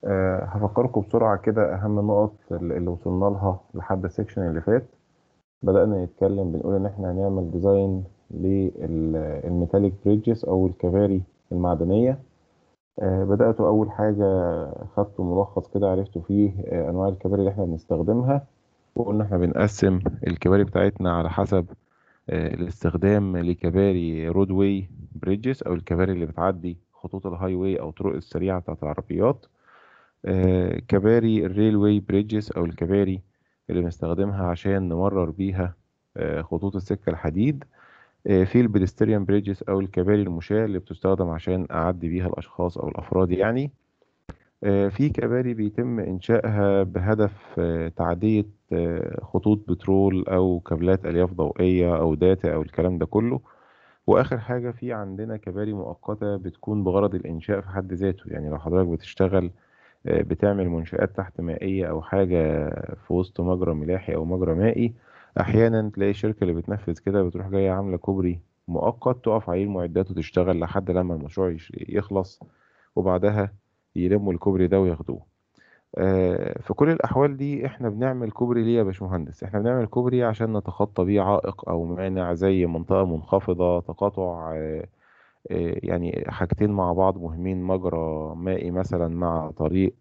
أه هفكركم بسرعة كده أهم النقط اللي وصلنا لها لحد السكشن اللي فات بدأنا نتكلم بنقول إن إحنا هنعمل ديزاين للميتاليك بريدجز أو الكباري المعدنية أه بدأتوا أول حاجة خدتوا ملخص كده عرفتوا فيه أه أنواع الكباري اللي إحنا بنستخدمها وقلنا إحنا بنقسم الكباري بتاعتنا على حسب الاستخدام لكباري رود واي بريدجز او الكباري اللي بتعدي خطوط الهاي واي او الطرق السريعه بتاعت العربيات كباري الريل واي بريدجز او الكباري اللي بنستخدمها عشان نمرر بيها خطوط السكه الحديد في البيدستريان بريدجز او الكباري المشاة اللي بتستخدم عشان اعدي بيها الاشخاص او الافراد يعني في كباري بيتم إنشائها بهدف تعدية خطوط بترول أو كابلات ألياف ضوئية أو داتا أو الكلام ده كله وآخر حاجة في عندنا كباري مؤقتة بتكون بغرض الإنشاء في حد ذاته يعني لو حضرتك بتشتغل بتعمل منشآت تحت مائية أو حاجة في وسط مجرى ملاحي أو مجرى مائي أحيانا تلاقي الشركة اللي بتنفذ كده بتروح جاية عاملة كوبري مؤقت تقف عليه المعدات وتشتغل لحد لما المشروع يخلص وبعدها يلموا الكوبري ده وياخدوه آه في كل الأحوال دي إحنا بنعمل كوبري ليه يا باشمهندس؟ إحنا بنعمل كوبري عشان نتخطى بيه عائق أو مانع زي منطقة منخفضة تقاطع آه آه يعني حاجتين مع بعض مهمين مجرى مائي مثلا مع طريق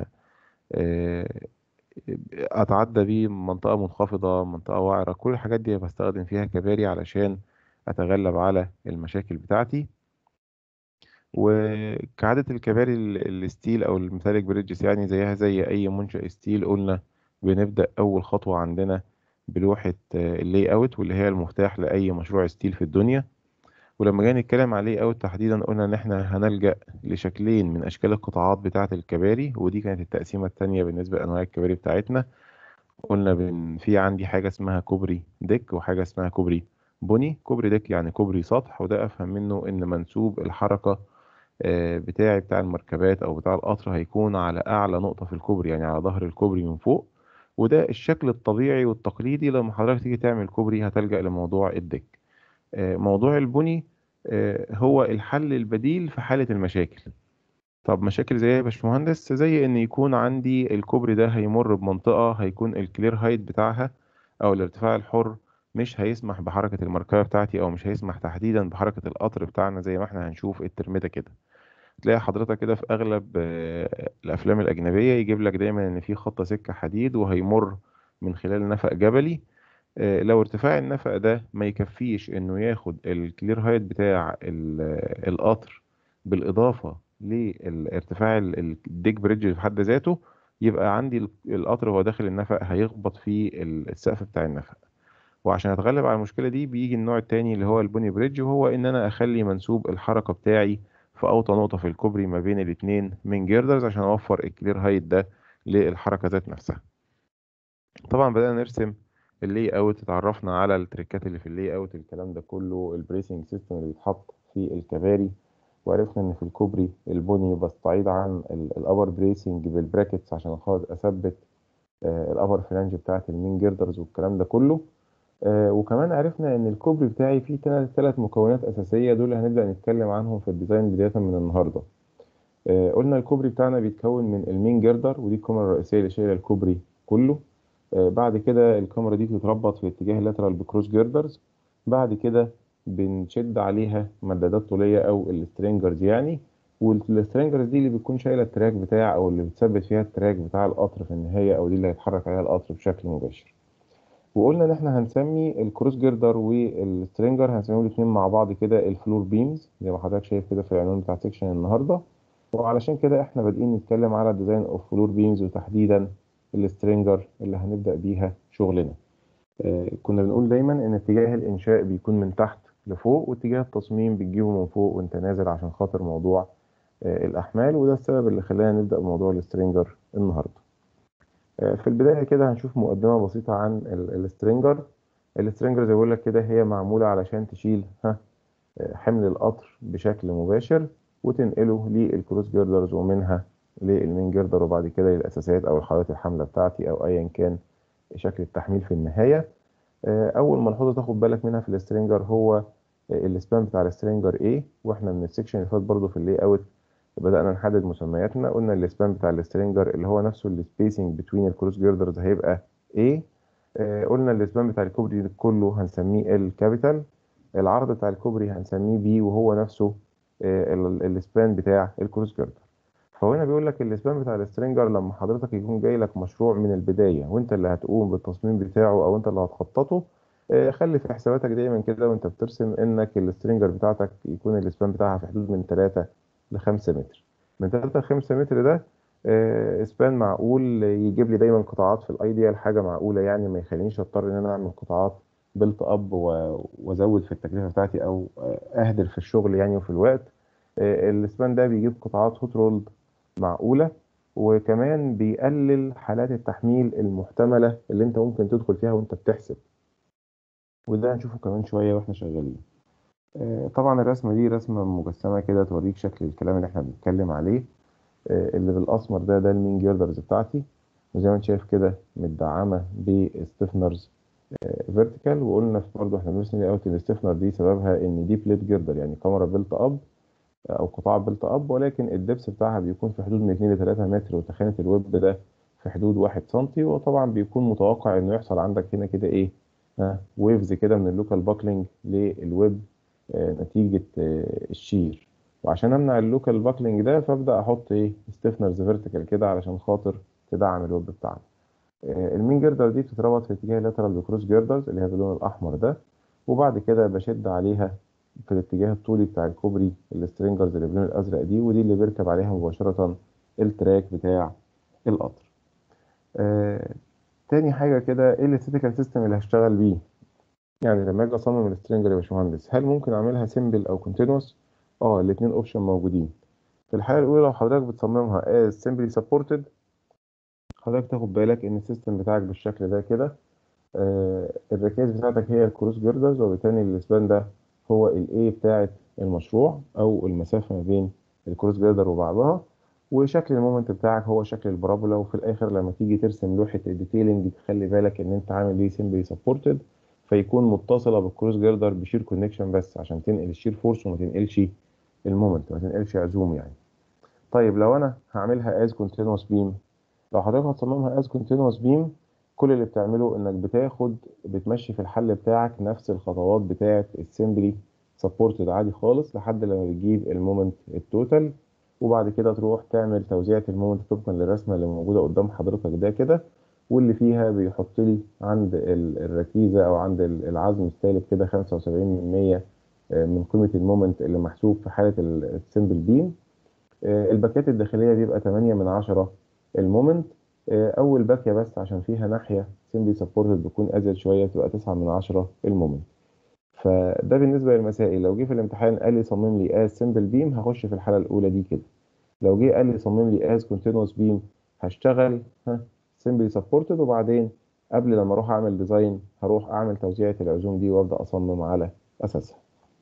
أتعدى بيه منطقة منخفضة منطقة وعرة كل الحاجات دي بستخدم فيها كباري علشان أتغلب على المشاكل بتاعتي وكعادة الكباري الستيل أو الميتاليك بريدجز يعني زيها زي أي منشأ ستيل قلنا بنبدأ أول خطوة عندنا بلوحة اللاي أوت واللي هي المفتاح لأي مشروع ستيل في الدنيا ولما جينا نتكلم على اللاي أوت تحديدا قلنا إن إحنا هنلجأ لشكلين من أشكال القطاعات بتاعة الكباري ودي كانت التقسيمة التانية بالنسبة لأنواع الكباري بتاعتنا قلنا بن في عندي حاجة اسمها كوبري ديك وحاجة اسمها كوبري بني كوبري ديك يعني كوبري سطح وده أفهم منه إن منسوب الحركة بتاعي بتاع المركبات او بتاع القطر هيكون على اعلى نقطه في الكوبري يعني على ظهر الكوبري من فوق وده الشكل الطبيعي والتقليدي لما حضرتك تيجي تعمل كوبري هتلجأ لموضوع الدك موضوع البني هو الحل البديل في حالة المشاكل طب مشاكل زي ايه يا باشمهندس زي ان يكون عندي الكوبري ده هيمر بمنطقة هيكون الكلير هايت بتاعها او الارتفاع الحر مش هيسمح بحركة المركبة بتاعتي او مش هيسمح تحديدا بحركة القطر بتاعنا زي ما احنا هنشوف الترم ده كده تلاقي حضرتك كده في اغلب الافلام الاجنبيه يجيب لك دايما ان في خط سكه حديد وهيمر من خلال نفق جبلي لو ارتفاع النفق ده ما يكفيش انه ياخد الكلير هايت بتاع القطر بالاضافه لارتفاع الديك بريدج في حد ذاته يبقى عندي القطر وهو داخل النفق هيخبط في السقف بتاع النفق وعشان اتغلب على المشكله دي بيجي النوع التاني اللي هو البوني بريدج وهو ان انا اخلي منسوب الحركه بتاعي في اوطى نقطه في الكوبري ما بين الاثنين من جيردرز عشان اوفر الكلير هايت ده للحركه ذات نفسها طبعا بدانا نرسم اللي اوت اتعرفنا على التريكات اللي في اللي اوت الكلام ده كله البريسنج سيستم اللي بيتحط في الكباري وعرفنا ان في الكوبري البني بستعيد عن الابر بريسنج بالبراكتس عشان اثبت الابر فلانج بتاعت المين جيردرز والكلام ده كله آه وكمان عرفنا ان الكوبري بتاعي فيه ثلاث مكونات اساسيه دول هنبدا نتكلم عنهم في الديزاين بدايه من النهارده آه قلنا الكوبري بتاعنا بيتكون من المين جردر ودي الكاميرا الرئيسيه اللي شايله الكوبري كله آه بعد كده الكاميرا دي بتتربط في اتجاه اللاترال بكروس جيردرز بعد كده بنشد عليها مدادات طوليه او السترينجرز يعني والسترينجرز دي اللي بتكون شايله التراك بتاع او اللي بتثبت فيها التراك بتاع القطر في النهايه او دي اللي هيتحرك عليها القطر بشكل مباشر وقلنا ان احنا هنسمي الكروس جيردر والسترينجر هنسميهم الاثنين مع بعض كده الفلور بيمز زي ما حضرتك شايف كده في العنوان بتاع سيكشن النهارده وعلشان كده احنا بادئين نتكلم على ديزاين اوف فلور بيمز وتحديدا السترينجر اللي هنبدا بيها شغلنا آه كنا بنقول دايما ان اتجاه الانشاء بيكون من تحت لفوق واتجاه التصميم بتجيبه من فوق وانت نازل عشان خاطر موضوع آه الاحمال وده السبب اللي خلانا نبدا بموضوع السترينجر النهارده في البداية كده هنشوف مقدمة بسيطة عن السترينجر السترينجر زي بقول لك كده هي معمولة علشان تشيل ها حمل القطر بشكل مباشر وتنقله للكروس جيردرز ومنها للمين جيردر وبعد كده للأساسات أو الحاويات الحاملة بتاعتي أو أيا كان شكل التحميل في النهاية أول ملحوظة تاخد بالك منها في السترينجر هو السبان بتاع السترينجر A واحنا من السكشن اللي فات برضه في اللي اوت بدأنا نحدد مسمياتنا قلنا السبان بتاع السترينجر اللي هو نفسه السبيسنج بتوين الكروس جيردرز هيبقى ايه آه قلنا السبان بتاع الكوبري كله هنسميه الكابيتال العرض بتاع الكوبري هنسميه بي وهو نفسه آه السبان بتاع الكروس جيردر فهو هنا بيقول لك السبان بتاع السترينجر لما حضرتك يكون جاي لك مشروع من البدايه وانت اللي هتقوم بالتصميم بتاعه او انت اللي هتخططه آه خلي في حساباتك دايما كده وانت بترسم انك السترينجر بتاعتك يكون السبان بتاعها في حدود من 3 ل 5 متر من 3 ل 5 متر ده آه سبان معقول يجيب لي دايما قطاعات في الايديال حاجه معقوله يعني ما يخلينيش اضطر ان انا اعمل قطاعات بلت اب وازود في التكلفه بتاعتي او اهدر في الشغل يعني وفي الوقت آه السبان ده بيجيب قطاعات هوت رولد معقولة وكمان بيقلل حالات التحميل المحتملة اللي انت ممكن تدخل فيها وانت بتحسب وده هنشوفه كمان شوية واحنا شغالين طبعا الرسمة دي رسمة مجسمة كده توريك شكل الكلام اللي احنا بنتكلم عليه اللي بالأسمر ده ده المين جيردرز بتاعتي وزي ما انت شايف كده متدعمة بستيفنرز فيرتيكال وقلنا برضه احنا بنرسم اوت الستيفنر دي سببها ان دي بليت جيردر يعني كاميرا بيلت اب او قطاع بلت اب ولكن الدبس بتاعها بيكون في حدود من 2 ل 3 متر وتخانه الويب ده في حدود 1 سم وطبعا بيكون متوقع انه يحصل عندك هنا كده ايه ها ويفز كده من اللوكال باكلينج للويب آه نتيجه آه الشير وعشان امنع اللوكال باكلينج ده فابدا احط ايه ستيفنرز فيرتيكال كده علشان خاطر تدعم الويب بتاعنا آه المين جيردر دي بتتربط في اتجاه لاترال بكروس جيردرز اللي هي باللون الاحمر ده وبعد كده بشد عليها في الاتجاه الطولي بتاع الكوبري السترينجرز اللي باللون الازرق دي ودي اللي بيركب عليها مباشره التراك بتاع القطر آه تاني حاجه كده ايه الاستاتيكال سيستم اللي هشتغل بيه يعني لما اجي اصمم السترينجر يا باشمهندس هل ممكن اعملها سيمبل او كونتينوس اه الاثنين اوبشن موجودين في الحاله الاولى لو حضرتك بتصممها as simply supported حضرتك تاخد بالك ان السيستم بتاعك بالشكل ده كده آه الركائز بتاعتك هي الكروس جيردرز وبالتالي الاسبان ده هو الايه بتاعه المشروع او المسافه ما بين الكروس جيردر وبعضها وشكل المومنت بتاعك هو شكل البارابولا وفي الاخر لما تيجي ترسم لوحه الديتيلنج تخلي بالك ان انت عامل دي سيمبلي سبورتد فيكون متصله بالكروس جيردر بشير كونكشن بس عشان تنقل الشير فورس وما تنقلش المومنت ما تنقلش عزوم يعني طيب لو انا هعملها از كونتينوس بيم لو حضرتك هتصممها از كونتينوس بيم كل اللي بتعمله انك بتاخد بتمشي في الحل بتاعك نفس الخطوات بتاعه السيمبلي سبورتد عادي خالص لحد لما بتجيب المومنت التوتال وبعد كده تروح تعمل توزيعة المومنت طبقا للرسمة اللي موجودة قدام حضرتك ده كده واللي فيها بيحط لي عند الركيزة أو عند العزم السالب كده 75% من قيمة المومنت اللي محسوب في حالة السيمبل بيم الباكات الداخلية بيبقى 8 من 10 المومنت أول باكية بس عشان فيها ناحية سيمبلي سبورتد بتكون أزيد شوية بتبقى 9 من 10 المومنت فده بالنسبه للمسائل لو جه في الامتحان قال لي صمم لي از سمبل بيم هخش في الحاله الاولى دي كده لو جه قال لي صمم لي از كونتينوس بيم هشتغل ها سمبلي سبورتد وبعدين قبل لما اروح اعمل ديزاين هروح اعمل توزيعه العزوم دي وابدا اصمم على اساسها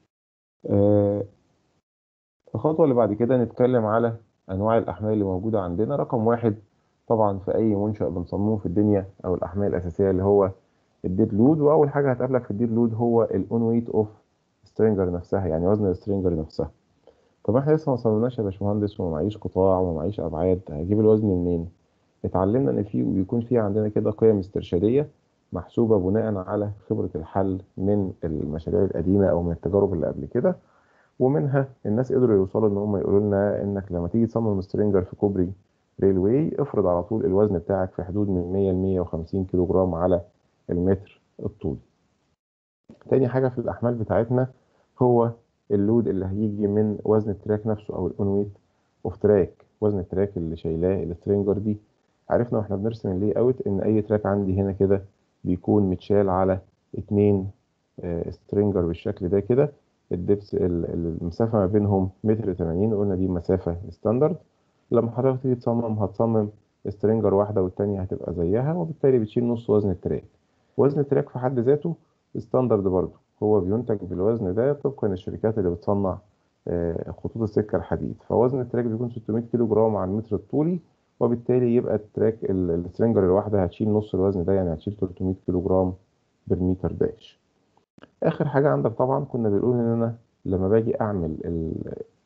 آه الخطوه اللي بعد كده نتكلم على انواع الاحمال اللي موجوده عندنا رقم واحد طبعا في اي منشأ بنصممه في الدنيا او الاحمال الاساسيه اللي هو الديد لود واول حاجه هتقابلك في الديد لود هو الاون ويت اوف سترينجر نفسها يعني وزن السترينجر نفسها طب احنا لسه ما صممناش يا باشمهندس وما معيش قطاع وما معيش ابعاد هجيب الوزن منين اتعلمنا ان في بيكون في عندنا كده قيم استرشاديه محسوبه بناء على خبره الحل من المشاريع القديمه او من التجارب اللي قبل كده ومنها الناس قدروا يوصلوا ان هم يقولوا لنا انك لما تيجي تصمم سترينجر في كوبري ريلوي افرض على طول الوزن بتاعك في حدود من 100 ل 150 كيلو جرام على المتر الطولي تاني حاجة في الأحمال بتاعتنا هو اللود اللي هيجي من وزن التراك نفسه أو الأون ويت أوف تراك وزن التراك اللي شايلاه السترينجر دي عرفنا واحنا بنرسم اللي اوت إن أي تراك عندي هنا كده بيكون متشال على اتنين سترينجر بالشكل ده كده الدبس المسافة ما بينهم متر 80 قلنا دي مسافة ستاندرد لما حضرتك تيجي تصمم هتصمم سترينجر واحدة والتانية هتبقى زيها وبالتالي بتشيل نص وزن التراك وزن التراك في حد ذاته ستاندرد برضه هو بينتج بالوزن ده طبقا للشركات اللي بتصنع خطوط السكه الحديد فوزن التراك بيكون 600 كيلو جرام على المتر الطولي وبالتالي يبقى التراك السترينجر الواحده هتشيل نص الوزن ده يعني هتشيل 300 كيلو جرام بالمتر داش اخر حاجه عندك طبعا كنا بنقول ان انا لما باجي اعمل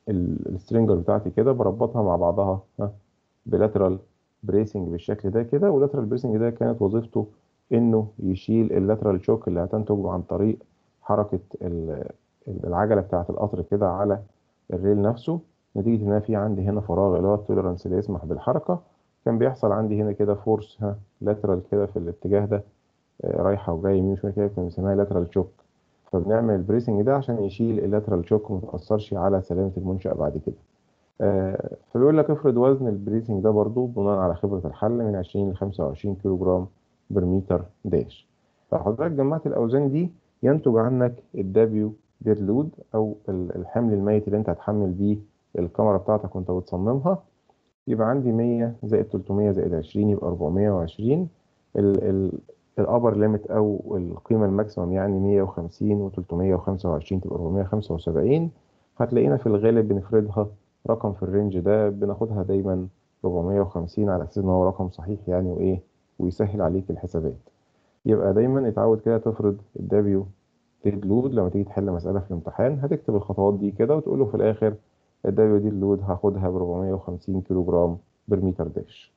السترينجر بتاعتي كده بربطها مع بعضها ها بلاترال بريسنج بالشكل ده كده واللاترال بريسنج ده كانت وظيفته انه يشيل اللاترال شوك اللي هتنتج عن طريق حركه العجله بتاعه القطر كده على الريل نفسه نتيجه ان في عندي هنا فراغ اللي هو التوليرانس اللي يسمح بالحركه كان بيحصل عندي هنا كده فورس ها لاترال كده في الاتجاه ده رايحه وجايه يمين وشمال كده بنسميها لاترال شوك فبنعمل البريسنج ده عشان يشيل اللاترال شوك وما تاثرش على سلامه المنشأ بعد كده آه فبيقول لك افرض وزن البريسنج ده برضو بناء على خبره الحل من 20 ل 25 كيلو جرام برميتر داش فحضرتك جمعت الاوزان دي ينتج عنك الدبليو ديد لود او الحمل الميت اللي انت هتحمل بيه الكاميرا بتاعتك وانت بتصممها يبقى عندي 100 زائد 300 زائد 20 يبقى 420 الابر ليميت او القيمه الماكسيمم يعني 150 و325 تبقى 475 هتلاقينا في الغالب بنفردها رقم في الرينج ده بناخدها دايما 450 على اساس ان هو رقم صحيح يعني وايه ويسهل عليك الحسابات يبقى دايما اتعود كده تفرض الدبليو ديد لود لما تيجي تحل مساله في الامتحان هتكتب الخطوات دي كده وتقول له في الاخر الدبليو ديد لود هاخدها ب 450 كيلو جرام برميتر داش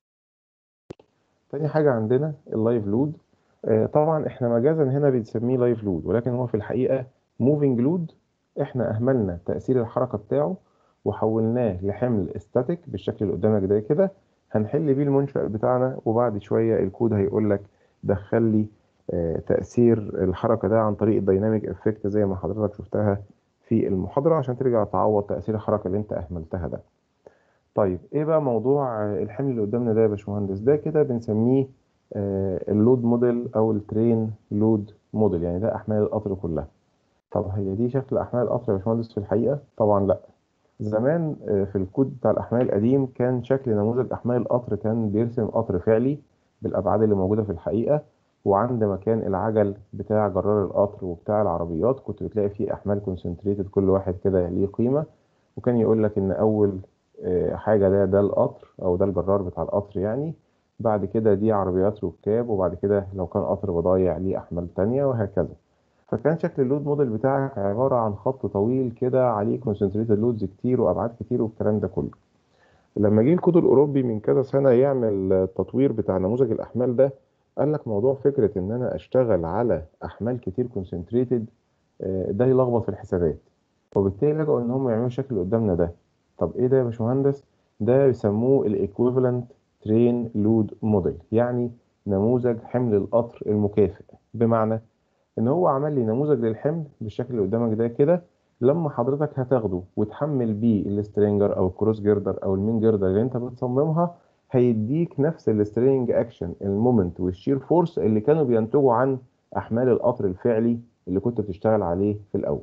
تاني حاجة عندنا اللايف لود آه طبعا احنا مجازا هنا بنسميه لايف لود ولكن هو في الحقيقة موفينج لود احنا اهملنا تأثير الحركة بتاعه وحولناه لحمل استاتيك بالشكل اللي قدامك ده كده هنحل بيه المنشأ بتاعنا وبعد شوية الكود هيقول لك دخل لي آه تأثير الحركة ده عن طريق الديناميك افكت زي ما حضرتك شفتها في المحاضرة عشان ترجع تعوض تأثير الحركة اللي انت اهملتها ده طيب ايه بقى موضوع الحمل اللي قدامنا ده يا باشمهندس ده كده بنسميه اللود موديل او الترين لود موديل يعني ده احمال القطر كلها طب هي دي شكل احمال القطر يا باشمهندس في الحقيقه طبعا لا زمان في الكود بتاع الاحمال القديم كان شكل نموذج احمال القطر كان بيرسم قطر فعلي بالابعاد اللي موجوده في الحقيقه وعند مكان العجل بتاع جرار القطر وبتاع العربيات كنت بتلاقي فيه احمال كونسنتريتد كل واحد كده ليه قيمه وكان يقول لك ان اول حاجة ده ده القطر أو ده الجرار بتاع القطر يعني بعد كده دي عربيات ركاب وبعد كده لو كان قطر بضايع ليه أحمال تانية وهكذا فكان شكل اللود موديل بتاعك عبارة عن خط طويل كده عليه كونسنتريتد لودز كتير وأبعاد كتير والكلام ده كله لما جه الكود الأوروبي من كذا سنة يعمل التطوير بتاع نموذج الأحمال ده قال لك موضوع فكرة إن أنا أشتغل على أحمال كتير كونسنتريتد ده يلخبط في الحسابات وبالتالي لجأوا إن هم يعملوا الشكل اللي قدامنا ده طب ايه ده يا باشمهندس ده بيسموه الايكويفالنت ترين لود موديل يعني نموذج حمل القطر المكافئ بمعنى ان هو عمل لي نموذج للحمل بالشكل اللي قدامك ده كده لما حضرتك هتاخده وتحمل بيه السترينجر او الكروس جيردر او المين جيردر اللي انت بتصممها هيديك نفس السترينج اكشن المومنت والشير فورس اللي كانوا بينتجوا عن احمال القطر الفعلي اللي كنت بتشتغل عليه في الاول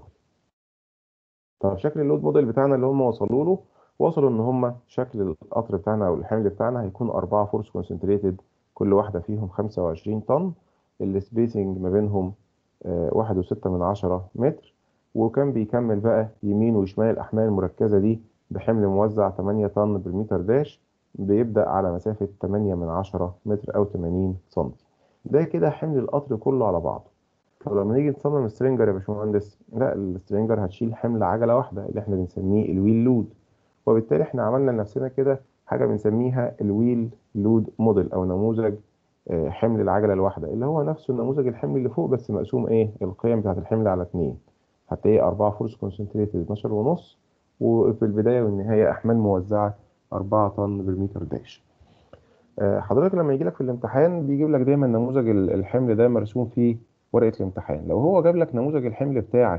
طب شكل اللود موديل بتاعنا اللي هم وصلوا له وصلوا ان هم شكل القطر بتاعنا او الحمل بتاعنا هيكون أربعة فورس كونسنتريتد كل واحدة فيهم 25 طن السبيسنج ما بينهم واحد وستة من عشرة متر وكان بيكمل بقى يمين وشمال الأحمال المركزة دي بحمل موزع 8 طن بالمتر داش بيبدأ على مسافة 8 من عشرة متر أو 80 سنتي ده كده حمل القطر كله على بعضه طب لما نيجي نصمم سترينجر يا باشمهندس لا السترينجر هتشيل حمل عجلة واحدة اللي احنا بنسميه الويل لود وبالتالي احنا عملنا لنفسنا كده حاجة بنسميها الويل لود موديل أو نموذج حمل العجلة الواحدة اللي هو نفسه النموذج الحمل اللي فوق بس مقسوم ايه القيم بتاعت الحمل على اتنين هتلاقيه أربعة فورس كونسنتريتد 12 ونص وفي البداية والنهاية أحمال موزعة 4 طن بالمتر داش حضرتك لما يجي لك في الامتحان بيجيب لك دايما نموذج الحمل ده مرسوم فيه ورقة الامتحان لو هو جاب لك نموذج الحمل بتاعك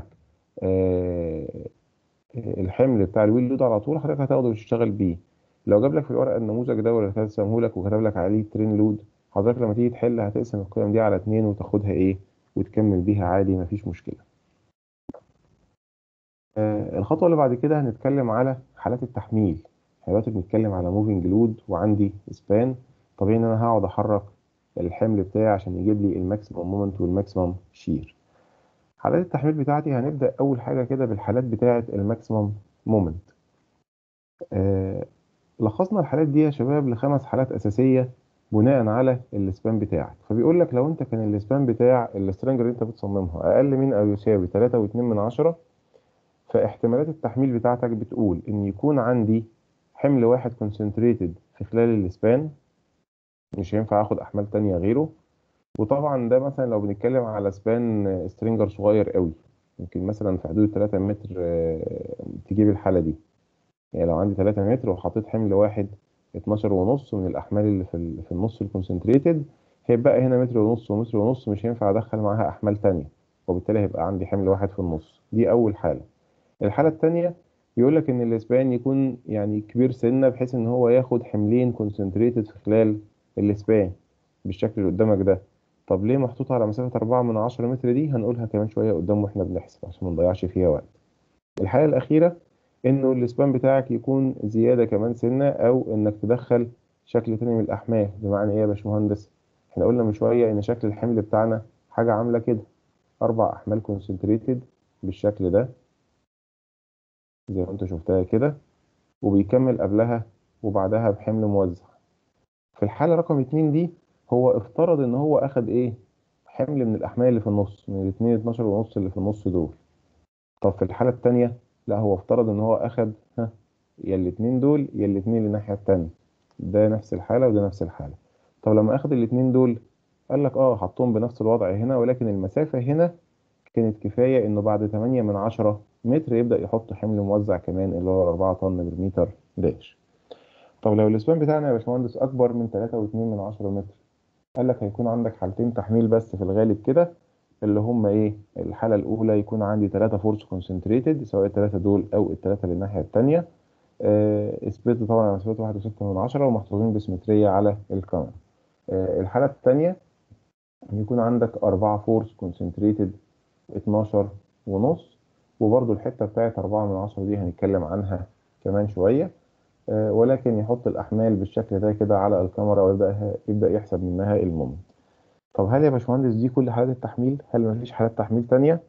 الحمل بتاع الويل لود على طول حضرتك هتاخده وتشتغل بيه لو جاب لك في الورقة النموذج ده ولا رسمه لك وكتب لك عليه ترين لود حضرتك لما تيجي تحل هتقسم القيم دي على اتنين وتاخدها ايه وتكمل بيها عادي مفيش مشكلة آه الخطوة اللي بعد كده هنتكلم على حالات التحميل احنا دلوقتي بنتكلم على موفينج لود وعندي سبان طبيعي ان انا هقعد احرك الحمل بتاعي عشان يجيب لي الماكسيمم مومنت والماكسيمم شير حالات التحميل بتاعتي هنبدأ أول حاجة كده بالحالات بتاعة الماكسيمم مومنت آه لخصنا الحالات دي يا شباب لخمس حالات أساسية بناء على السبان بتاعك فبيقول لك لو انت كان السبان بتاع السترنجر اللي انت بتصممها اقل من او يساوي 3.2 من عشرة فاحتمالات التحميل بتاعتك بتقول ان يكون عندي حمل واحد كونسنتريتد في خلال السبان مش هينفع اخد احمال تانية غيره وطبعا ده مثلا لو بنتكلم على سبان سترينجر صغير قوي يمكن مثلا في حدود 3 متر آه، تجيب الحالة دي يعني لو عندي 3 متر وحطيت حمل واحد 12 ونص من الأحمال اللي في ال- في النص الكونسنتريتد هيبقى هنا متر ونص ومتر ونص مش هينفع أدخل معاها أحمال تانية وبالتالي هيبقى عندي حمل واحد في النص دي أول حالة الحالة التانية يقول لك إن الإسبان يكون يعني كبير سنة بحيث إن هو ياخد حملين كونسنتريتد في خلال الإسبان بالشكل اللي قدامك ده طب ليه محطوطة على مسافة أربعة من عشرة متر دي هنقولها كمان شوية قدام وإحنا بنحسب عشان ما نضيعش فيها وقت الحالة الأخيرة إنه السبان بتاعك يكون زيادة كمان سنة أو إنك تدخل شكل تاني من الأحمال بمعنى إيه يا باشمهندس؟ إحنا قلنا من شوية إن شكل الحمل بتاعنا حاجة عاملة كده أربع أحمال كونسنتريتد بالشكل ده زي ما أنت شفتها كده وبيكمل قبلها وبعدها بحمل موزع في الحالة رقم اتنين دي هو افترض إن هو أخد إيه؟ حمل من الأحمال اللي في النص من الاتنين 12 ونص اللي في النص دول طب في الحالة التانية لا هو افترض ان هو اخد ها يا الاتنين دول يا الاتنين اللي الناحية التانية ده نفس الحالة وده نفس الحالة طب لما اخد الاتنين دول قال لك اه حطهم بنفس الوضع هنا ولكن المسافة هنا كانت كفاية انه بعد 8 من 10 متر يبدأ يحط حمل موزع كمان اللي هو 4 طن بالمتر داش طب لو الاسبان بتاعنا يا باشمهندس اكبر من 3.2 من 10 متر قال لك هيكون عندك حالتين تحميل بس في الغالب كده اللي هم ايه الحالة الأولى يكون عندي ثلاثة فورس كونسنتريتد سواء الثلاثة دول أو الثلاثة اللي الناحية التانية آه سبليت طبعا على مسافة واحد وستة من عشرة ومحطوطين بسيمترية على الكاميرا آه الحالة التانية يكون عندك أربعة فورس كونسنتريتد 12 ونص وبرضو الحتة بتاعت أربعة من عشرة دي هنتكلم عنها كمان شوية آه ولكن يحط الأحمال بالشكل ده كده على الكاميرا ويبدأ يبدأ يحسب منها المومنت طب هل يا باشمهندس دي كل حالات التحميل؟ هل مفيش حالات تحميل تانية؟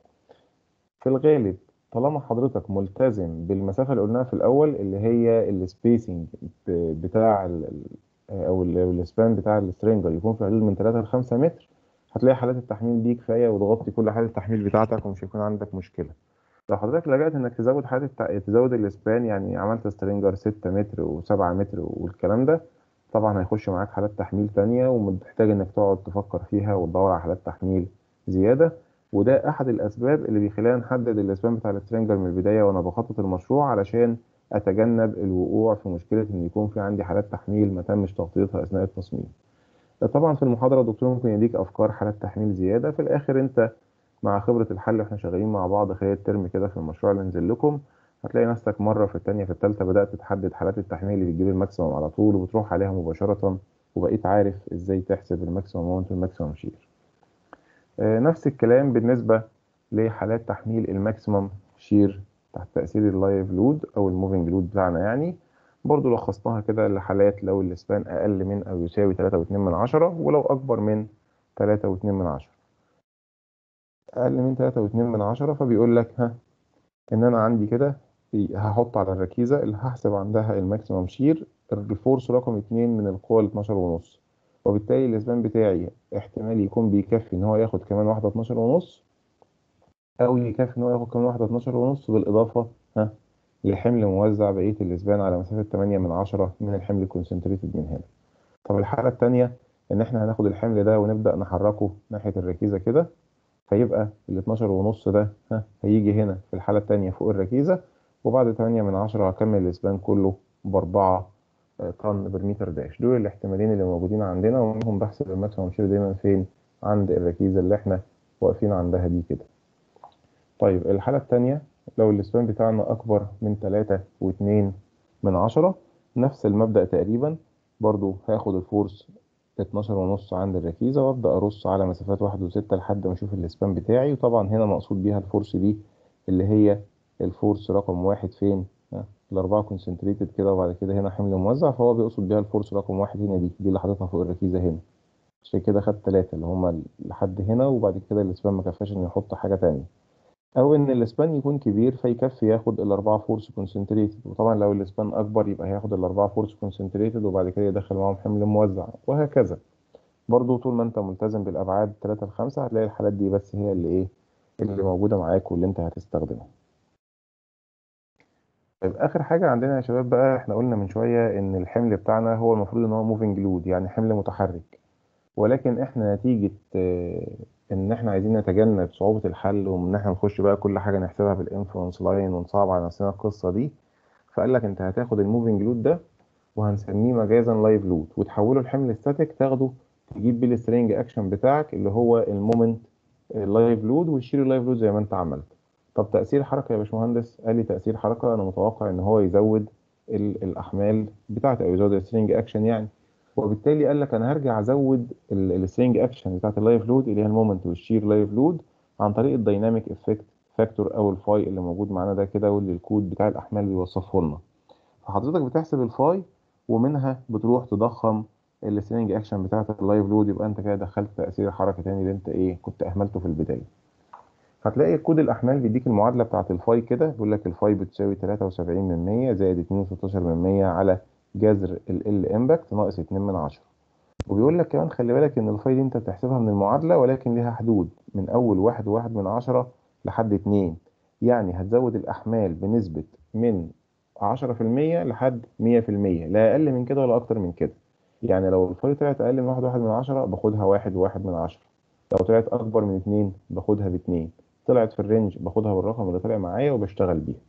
في الغالب طالما حضرتك ملتزم بالمسافة اللي قلناها في الأول اللي هي السبيسنج بتاع ال ال- أو السبان بتاع السترينجر يكون في حدود من 3 ل 5 متر هتلاقي حالات التحميل دي كفاية وتغطي كل حالة التحميل بتاعتك ومش هيكون عندك مشكلة. لو حضرتك لجأت إنك تزود حالة التع... تزود السبان يعني عملت سترينجر 6 متر و7 متر والكلام ده طبعا هيخش معاك حالات تحميل تانية ومحتاج انك تقعد تفكر فيها وتدور على حالات تحميل زيادة وده احد الاسباب اللي بيخلينا نحدد الاسبان بتاع السترينجر من البداية وانا بخطط المشروع علشان اتجنب الوقوع في مشكلة ان يكون في عندي حالات تحميل ما تمش تغطيتها اثناء التصميم طبعا في المحاضرة الدكتور ممكن يديك افكار حالات تحميل زيادة في الاخر انت مع خبرة الحل واحنا شغالين مع بعض خلال الترم كده في المشروع اللي نزل لكم هتلاقي نفسك مرة في التانية في التالتة بدأت تحدد حالات التحميل اللي بتجيب الماكسيموم على طول وبتروح عليها مباشرة وبقيت عارف ازاي تحسب الماكسيموم مومنت والماكسيموم شير آه، نفس الكلام بالنسبة لحالات تحميل الماكسيموم شير تحت تأثير اللايف لود أو الموفينج لود بتاعنا يعني برضو لخصناها كده لحالات لو الاسبان أقل من أو يساوي 3.2 من عشرة ولو أكبر من 3.2 من عشرة أقل من 3.2 من عشرة فبيقول لك ها إن أنا عندي كده هحط على الركيزة اللي هحسب عندها الماكسيموم شير الفورس رقم اتنين من القوة ال 12 ونص وبالتالي الاسبان بتاعي احتمال يكون بيكفي ان هو ياخد كمان واحدة 12 ونص او يكفي ان هو ياخد كمان واحدة 12 ونص بالاضافة ها لحمل موزع بقية الاسبان على مسافة 8 من 10 من الحمل الكونسنتريتد من هنا طب الحالة التانية ان احنا هناخد الحمل ده ونبدأ نحركه ناحية الركيزة كده فيبقى ال 12 ونص ده ها هيجي هنا في الحالة التانية فوق الركيزة وبعد 8 من 10 هكمل الاسبان كله بأربعة طن بالمتر داش دول الاحتمالين اللي موجودين عندنا ومنهم بحسب الماكسيموم شير دايما فين عند الركيزة اللي احنا واقفين عندها دي كده طيب الحالة التانية لو الاسبان بتاعنا أكبر من تلاتة واتنين من عشرة نفس المبدأ تقريبا برضو هاخد الفورس 12 ونص عند الركيزة وأبدأ أرص على مسافات واحد وستة لحد ما أشوف الاسبان بتاعي وطبعا هنا مقصود بيها الفورس دي اللي هي الفورس رقم واحد فين ها، الأربعة كونسنتريتد كده وبعد كده هنا حمل موزع فهو بيقصد بيها الفورس رقم واحد هنا دي دي اللي حاططها فوق الركيزة هنا عشان كده خد تلاتة اللي هما لحد هنا وبعد كده الاسبان ما كفاش إنه يحط حاجة تانية أو إن الاسبان يكون كبير فيكفي ياخد الأربعة فورس كونسنتريتد وطبعا لو الاسبان أكبر يبقى هياخد الأربعة فورس كونسنتريتد وبعد كده يدخل معاهم حمل موزع وهكذا برضو طول ما أنت ملتزم بالأبعاد 3 ل 5 هتلاقي الحالات دي بس هي اللي إيه اللي موجودة معاك واللي أنت هتستخدمها طيب اخر حاجه عندنا يا شباب بقى احنا قلنا من شويه ان الحمل بتاعنا هو المفروض ان هو موفينج لود يعني حمل متحرك ولكن احنا نتيجه آه، ان احنا عايزين نتجنب صعوبه الحل وان احنا نخش بقى كل حاجه نحسبها بالانفلونس لاين ونصعب على نفسنا القصه دي فقال لك انت هتاخد الموفينج لود ده وهنسميه مجازا لايف لود وتحوله لحمل ستاتيك تاخده تجيب بيه السترينج اكشن بتاعك اللي هو المومنت لايف لود وتشيل اللايف لود زي ما انت عملت طب تأثير حركة يا باشمهندس قال لي تأثير حركة أنا متوقع إن هو يزود ال- الأحمال بتاعتي أو يزود السترينج أكشن يعني وبالتالي قال لك أنا هرجع أزود السترينج أكشن بتاعت اللايف لود اللي هي المومنت والشير لايف لود عن طريق الدايناميك افكت فاكتور أو الفاي اللي موجود معانا ده كده واللي الكود بتاع الأحمال بيوصفه لنا فحضرتك بتحسب الفاي ومنها بتروح تضخم السترينج أكشن بتاعت اللايف لود يبقى أنت كده دخلت تأثير حركة تاني اللي أنت إيه كنت أهملته في البداية هتلاقي كود الأحمال بيديك المعادلة بتاعة الفاي كده بيقول لك الفاي بتساوي 73 من 100 زائد 2.16 من 100 على جذر ال ال امباكت ناقص 2 من 10 وبيقول لك كمان خلي بالك إن الفاي دي أنت بتحسبها من المعادلة ولكن ليها حدود من أول واحد وواحد من 10 لحد 2 يعني هتزود الأحمال بنسبة من 10% لحد 100% لا أقل من كده ولا أكتر من كده يعني لو الفاي طلعت أقل من واحد واحد من 10 باخدها واحد وواحد من 10 لو طلعت أكبر من 2 باخدها باتنين طلعت في الرينج باخدها بالرقم اللي طلع معايا وبشتغل بيه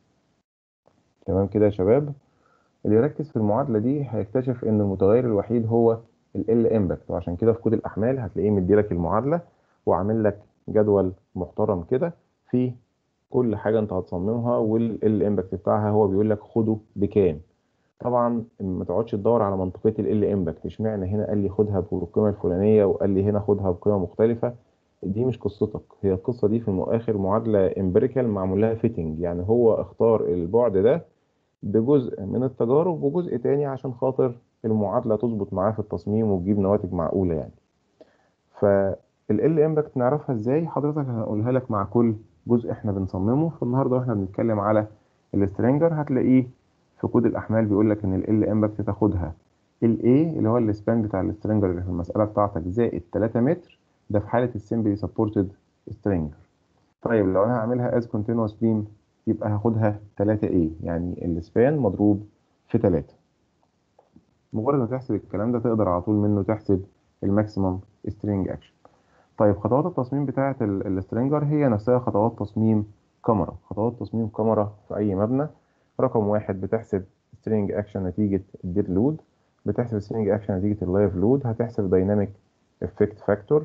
تمام كده يا شباب اللي يركز في المعادلة دي هيكتشف ان المتغير الوحيد هو ال L impact وعشان كده في كود الأحمال هتلاقيه مديلك المعادلة وعامل لك جدول محترم كده فيه كل حاجة انت هتصممها وال L impact بتاعها هو بيقول لك خده بكام طبعا ما تقعدش تدور على منطقية ال L impact اشمعنى هنا قال لي خدها بالقيمة الفلانية وقال لي هنا خدها بقيمة مختلفة دي مش قصتك هي القصة دي في الآخر معادلة امبيريكال معمول لها فيتنج يعني هو اختار البعد ده بجزء من التجارب وجزء تاني عشان خاطر المعادلة تظبط معاه في التصميم وتجيب نواتج معقولة يعني فال ال امباكت نعرفها ازاي حضرتك هنقولها لك مع كل جزء احنا بنصممه فالنهارده واحنا بنتكلم على السترينجر هتلاقيه في كود الاحمال بيقول لك ان ال امباكت تاخدها ال A اللي هو السبان بتاع السترينجر اللي في المسألة بتاعتك زائد 3 متر ده في حالة السمبلي سبورتد سترينجر طيب لو انا هعملها از كونتينوس بيم يبقى هاخدها 3A يعني السبان مضروب في 3 مجرد ما تحسب الكلام ده تقدر على طول منه تحسب الماكسيمم سترينج اكشن طيب خطوات التصميم بتاعة السترينجر هي نفسها خطوات تصميم كاميرا خطوات تصميم كاميرا في أي مبنى رقم واحد بتحسب سترينج اكشن نتيجة الديد لود بتحسب سترينج اكشن نتيجة اللايف لود هتحسب دايناميك افكت فاكتور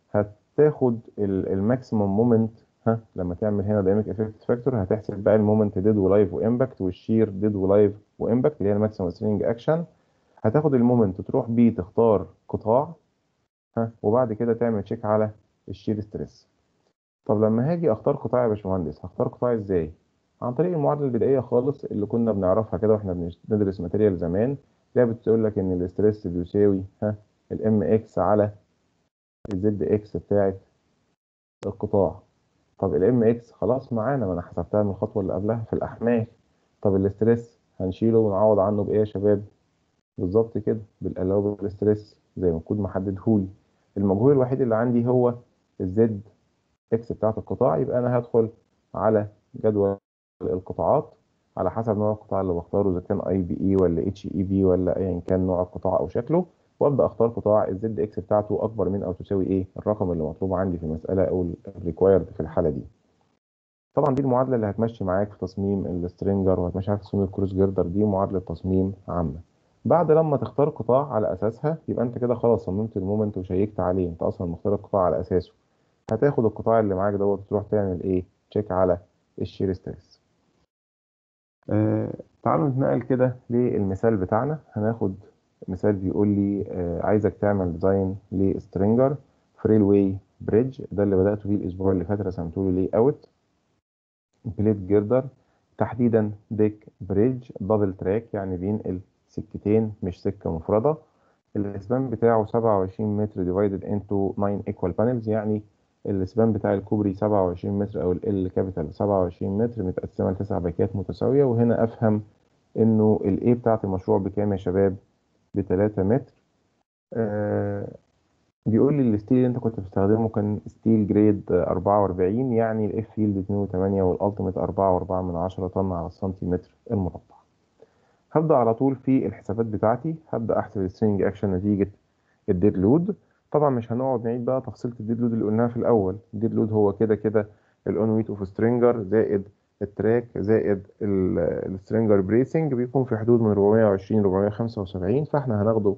هتاخد الماكسيمم مومنت ها لما تعمل هنا دايناميك افكت فاكتور هتحسب بقى المومنت ديد ولايف وامباكت والشير ديد ولايف وامباكت اللي هي الماكسيمم سترينج اكشن هتاخد المومنت تروح بيه تختار قطاع ها وبعد كده تعمل تشيك على الشير ستريس طب لما هاجي اختار قطاع يا باشمهندس هختار قطاع ازاي عن طريق المعادله البدائيه خالص اللي كنا بنعرفها كده واحنا بندرس ماتيريال زمان اللي هي بتقول لك ان الاستريس بيساوي ها الام اكس على الزد اكس بتاعت القطاع طب الام اكس خلاص معانا ما انا حسبتها من الخطوه اللي قبلها في الاحمال طب الاستريس هنشيله ونعوض عنه بايه يا شباب بالظبط كده بالالوبل ستريس زي ما الكود محددهولي المجهول الوحيد اللي عندي هو الزد اكس بتاعت القطاع يبقى انا هدخل على جدول القطاعات على حسب نوع القطاع اللي بختاره اذا كان اي بي اي ولا اتش اي بي ولا ايا كان نوع القطاع او شكله وابدا اختار قطاع الزد اكس بتاعته اكبر من او تساوي ايه الرقم اللي مطلوب عندي في المساله او الريكوايرد في الحاله دي طبعا دي المعادله اللي هتمشي معاك في تصميم السترينجر وهتمشي معاك في تصميم الكروس جيردر دي معادله تصميم عامه بعد لما تختار قطاع على اساسها يبقى انت كده خلاص صممت المومنت وشيكت عليه انت اصلا مختار القطاع على اساسه هتاخد القطاع اللي معاك دوت تروح تعمل ايه تشيك على الشير ستريس آه تعالوا نتنقل كده للمثال بتاعنا هناخد مثال بيقول لي آه عايزك تعمل ديزاين لسترينجر فريل واي بريدج ده اللي بدأت بيه الأسبوع اللي فات رسمته له لي أوت بليت جيردر تحديدا ديك بريدج دبل تراك يعني بينقل سكتين مش سكة مفردة الاسبان بتاعه 27 متر divided into 9 equal panels يعني الاسبان بتاع الكوبري 27 متر او ال كابيتال 27 متر متقسمة لتسع باكات متساوية وهنا افهم انه الاي بتاعت المشروع بكام يا شباب ب 3 متر آه بيقول لي الستيل اللي انت كنت بتستخدمه كان ستيل جريد 44 يعني الاف فيلد 2.8 والالتيميت 4.4 من 10 طن على السنتيمتر المربع هبدأ على طول في الحسابات بتاعتي هبدأ احسب السترينج اكشن نتيجة الديد لود طبعا مش هنقعد نعيد بقى تفصيلة الديد لود اللي قلناها في الاول الديد لود هو كده كده الاون ويت اوف سترينجر زائد التراك زائد السترينجر بريسنج بيكون في حدود من 420 475 فاحنا هناخده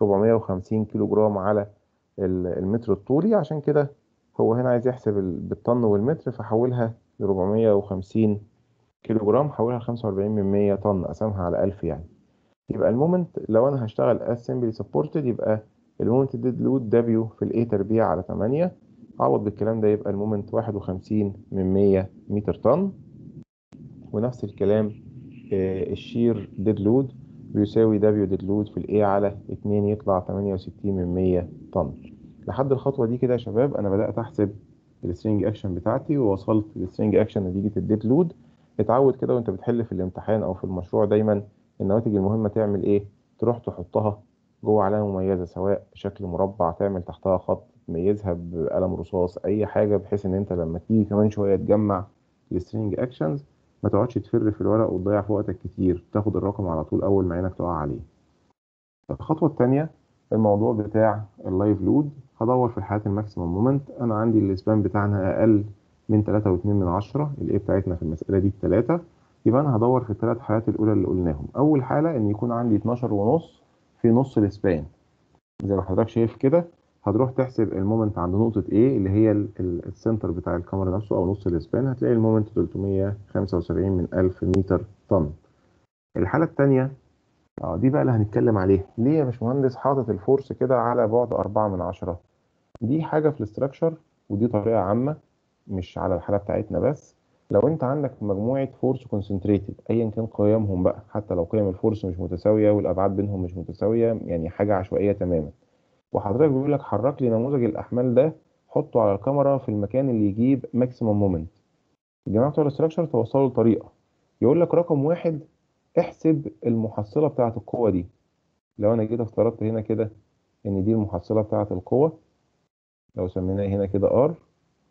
450 كيلو جرام على المتر الطولي عشان كده هو هنا عايز يحسب بالطن والمتر فحولها ل 450 كيلو جرام حولها ل 45 من 100 طن قسمها على 1000 يعني يبقى المومنت لو انا هشتغل as simply supported يبقى المومنت ديد لود دبليو في الاي تربيع على 8 عوض بالكلام ده يبقى المومنت 51 من 100 متر طن ونفس الكلام الشير ديد لود بيساوي دبليو ديد لود في الاي على 2 يطلع 68 من 100 طن لحد الخطوه دي كده يا شباب انا بدات احسب السترينج اكشن بتاعتي ووصلت للسترينج اكشن نتيجه الديد لود اتعود كده وانت بتحل في الامتحان او في المشروع دايما النواتج المهمه تعمل ايه تروح تحطها جوه علامه مميزه سواء بشكل مربع تعمل تحتها خط تميزها بقلم رصاص اي حاجه بحيث ان انت لما تيجي كمان شويه تجمع السترينج اكشنز ما تقعدش تفر في الورق وتضيع في وقتك كتير تاخد الرقم على طول اول ما عينك تقع عليه الخطوه الثانيه الموضوع بتاع اللايف لود هدور في الحالات الماكسيمم مومنت انا عندي الاسبان بتاعنا اقل من 3.2 من عشرة الايه بتاعتنا في المساله دي بتلاتة يبقى انا هدور في الثلاث حالات الاولى اللي قلناهم اول حاله ان يكون عندي 12 ونص في نص الاسبان زي ما حضرتك شايف كده هتروح تحسب المومنت عند نقطة A اللي هي السنتر بتاع الكاميرا نفسه أو نص الإسبان هتلاقي المومنت 375 من 1000 متر طن. الحالة التانية اه دي بقى اللي هنتكلم عليها، ليه يا باشمهندس حاطط الفورس كده على بعد 4 من 10 دي حاجة في الاستراكشر ودي طريقة عامة مش على الحالة بتاعتنا بس لو انت عندك مجموعة فورس كونسنتريتد ايا كان قيمهم بقى حتى لو قيم الفورس مش متساوية والابعاد بينهم مش متساوية يعني حاجة عشوائية تماما وحضرتك بيقول لك حرك لي نموذج الاحمال ده حطه على الكاميرا في المكان اللي يجيب ماكسيمم مومنت الجماعه بتوع الاستراكشر توصلوا لطريقه يقول لك رقم واحد احسب المحصله بتاعه القوه دي لو انا جيت افترضت هنا كده ان دي المحصله بتاعه القوه لو سميناها هنا كده ار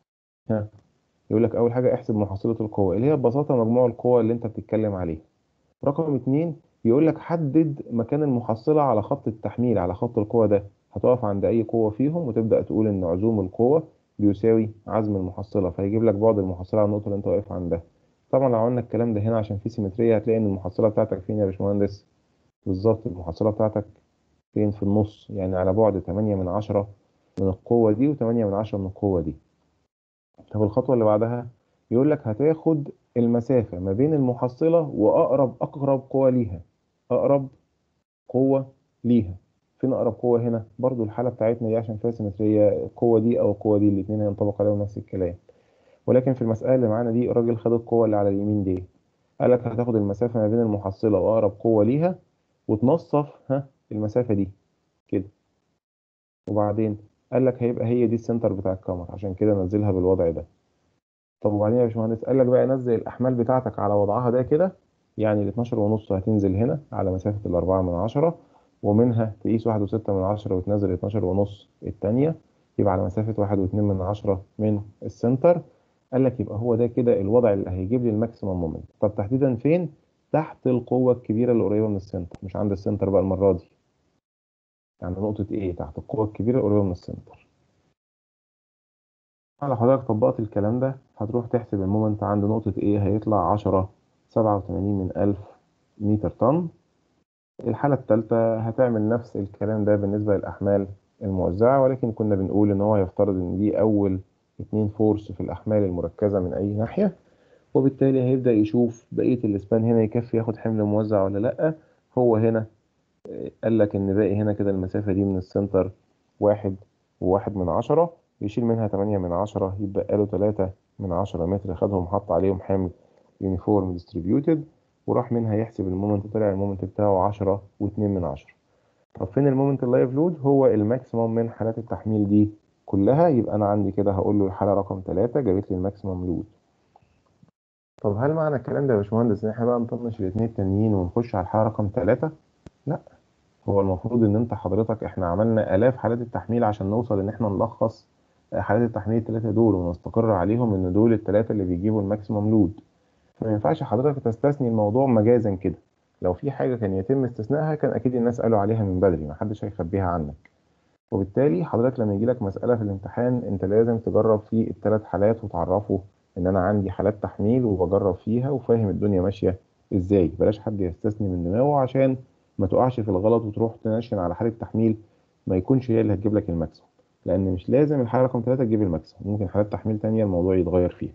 ها يقول لك اول حاجه احسب محصله القوه اللي هي ببساطه مجموع القوى اللي انت بتتكلم عليه رقم اتنين يقول لك حدد مكان المحصله على خط التحميل على خط القوه ده هتقف عند اي قوه فيهم وتبدا تقول ان عزوم القوه بيساوي عزم المحصله فيجيب لك بعد المحصله على النقطه اللي انت واقف عندها طبعا لو عملنا الكلام ده هنا عشان في سيمتريه هتلاقي ان المحصله بتاعتك فين يا باشمهندس بالظبط المحصله بتاعتك فين في النص يعني على بعد 8 من 10 من القوه دي و8 من 10 من القوه دي طب الخطوه اللي بعدها يقول لك هتاخد المسافه ما بين المحصله واقرب اقرب قوه ليها اقرب قوه ليها فين اقرب قوه هنا برضو الحاله بتاعتنا دي عشان فيها سيمتريه القوه دي او القوه دي الاثنين هينطبق عليهم نفس الكلام ولكن في المساله اللي معانا دي الراجل خد القوه اللي على اليمين دي قال لك هتاخد المسافه ما بين المحصله واقرب قوه ليها وتنصف ها المسافه دي كده وبعدين قال لك هيبقى هي دي السنتر بتاع الكاميرا عشان كده نزلها بالوضع ده طب وبعدين يا باشمهندس قال لك بقى نزل الاحمال بتاعتك على وضعها ده كده يعني ال 12 ونص هتنزل هنا على مسافه الأربعة من عشرة ومنها تقيس واحد وستة من عشرة وتنزل اتناشر ونص التانية يبقى على مسافة واحد واتنين من عشرة من السنتر قال لك يبقى هو ده كده الوضع اللي هيجيب لي الماكسيمم مومنت طب تحديدا فين تحت القوة الكبيرة اللي قريبة من السنتر مش عند السنتر بقى المرة دي يعني نقطة ايه تحت القوة الكبيرة القريبة من السنتر لو حضرتك طبقت الكلام ده هتروح تحسب المومنت عند نقطة ايه هيطلع عشرة سبعة وتمانين من ألف متر طن الحالة الثالثة هتعمل نفس الكلام ده بالنسبة للأحمال الموزعة ولكن كنا بنقول إن هو هيفترض إن دي أول اتنين فورس في الأحمال المركزة من أي ناحية وبالتالي هيبدأ يشوف بقية الإسبان هنا يكفي ياخد حمل موزع ولا لأ هو هنا قال لك إن باقي هنا كده المسافة دي من السنتر واحد وواحد من عشرة يشيل منها تمانية من عشرة يبقى له تلاتة من عشرة متر خدهم حط عليهم حمل يونيفورم ديستريبيوتد وراح منها يحسب المومنت طلع المومنت بتاعه عشرة واتنين من عشرة طب فين المومنت اللايف لود هو الماكسيموم من حالات التحميل دي كلها يبقى انا عندي كده هقول له الحاله رقم ثلاثة جابت لي الماكسيموم لود طب هل معنى الكلام ده يا باشمهندس ان احنا بقى نطنش الاثنين التانيين ونخش على الحاله رقم ثلاثة لا هو المفروض ان انت حضرتك احنا عملنا الاف حالات التحميل عشان نوصل ان احنا نلخص حالات التحميل الثلاثه دول ونستقر عليهم ان دول الثلاثه اللي بيجيبوا الماكسيمم لود فما ينفعش حضرتك تستثني الموضوع مجازا كده لو في حاجه كان يتم استثنائها كان اكيد الناس قالوا عليها من بدري ما حدش هيخبيها عنك وبالتالي حضرتك لما يجي لك مساله في الامتحان انت لازم تجرب في الثلاث حالات وتعرفه ان انا عندي حالات تحميل وبجرب فيها وفاهم الدنيا ماشيه ازاي بلاش حد يستثني من دماغه عشان ما تقعش في الغلط وتروح تنشن على حاله تحميل ما يكونش هي اللي هتجيب لك الماكسيموم لان مش لازم الحاله رقم 3 تجيب الماكسيموم ممكن حالات تحميل تانية الموضوع يتغير فيها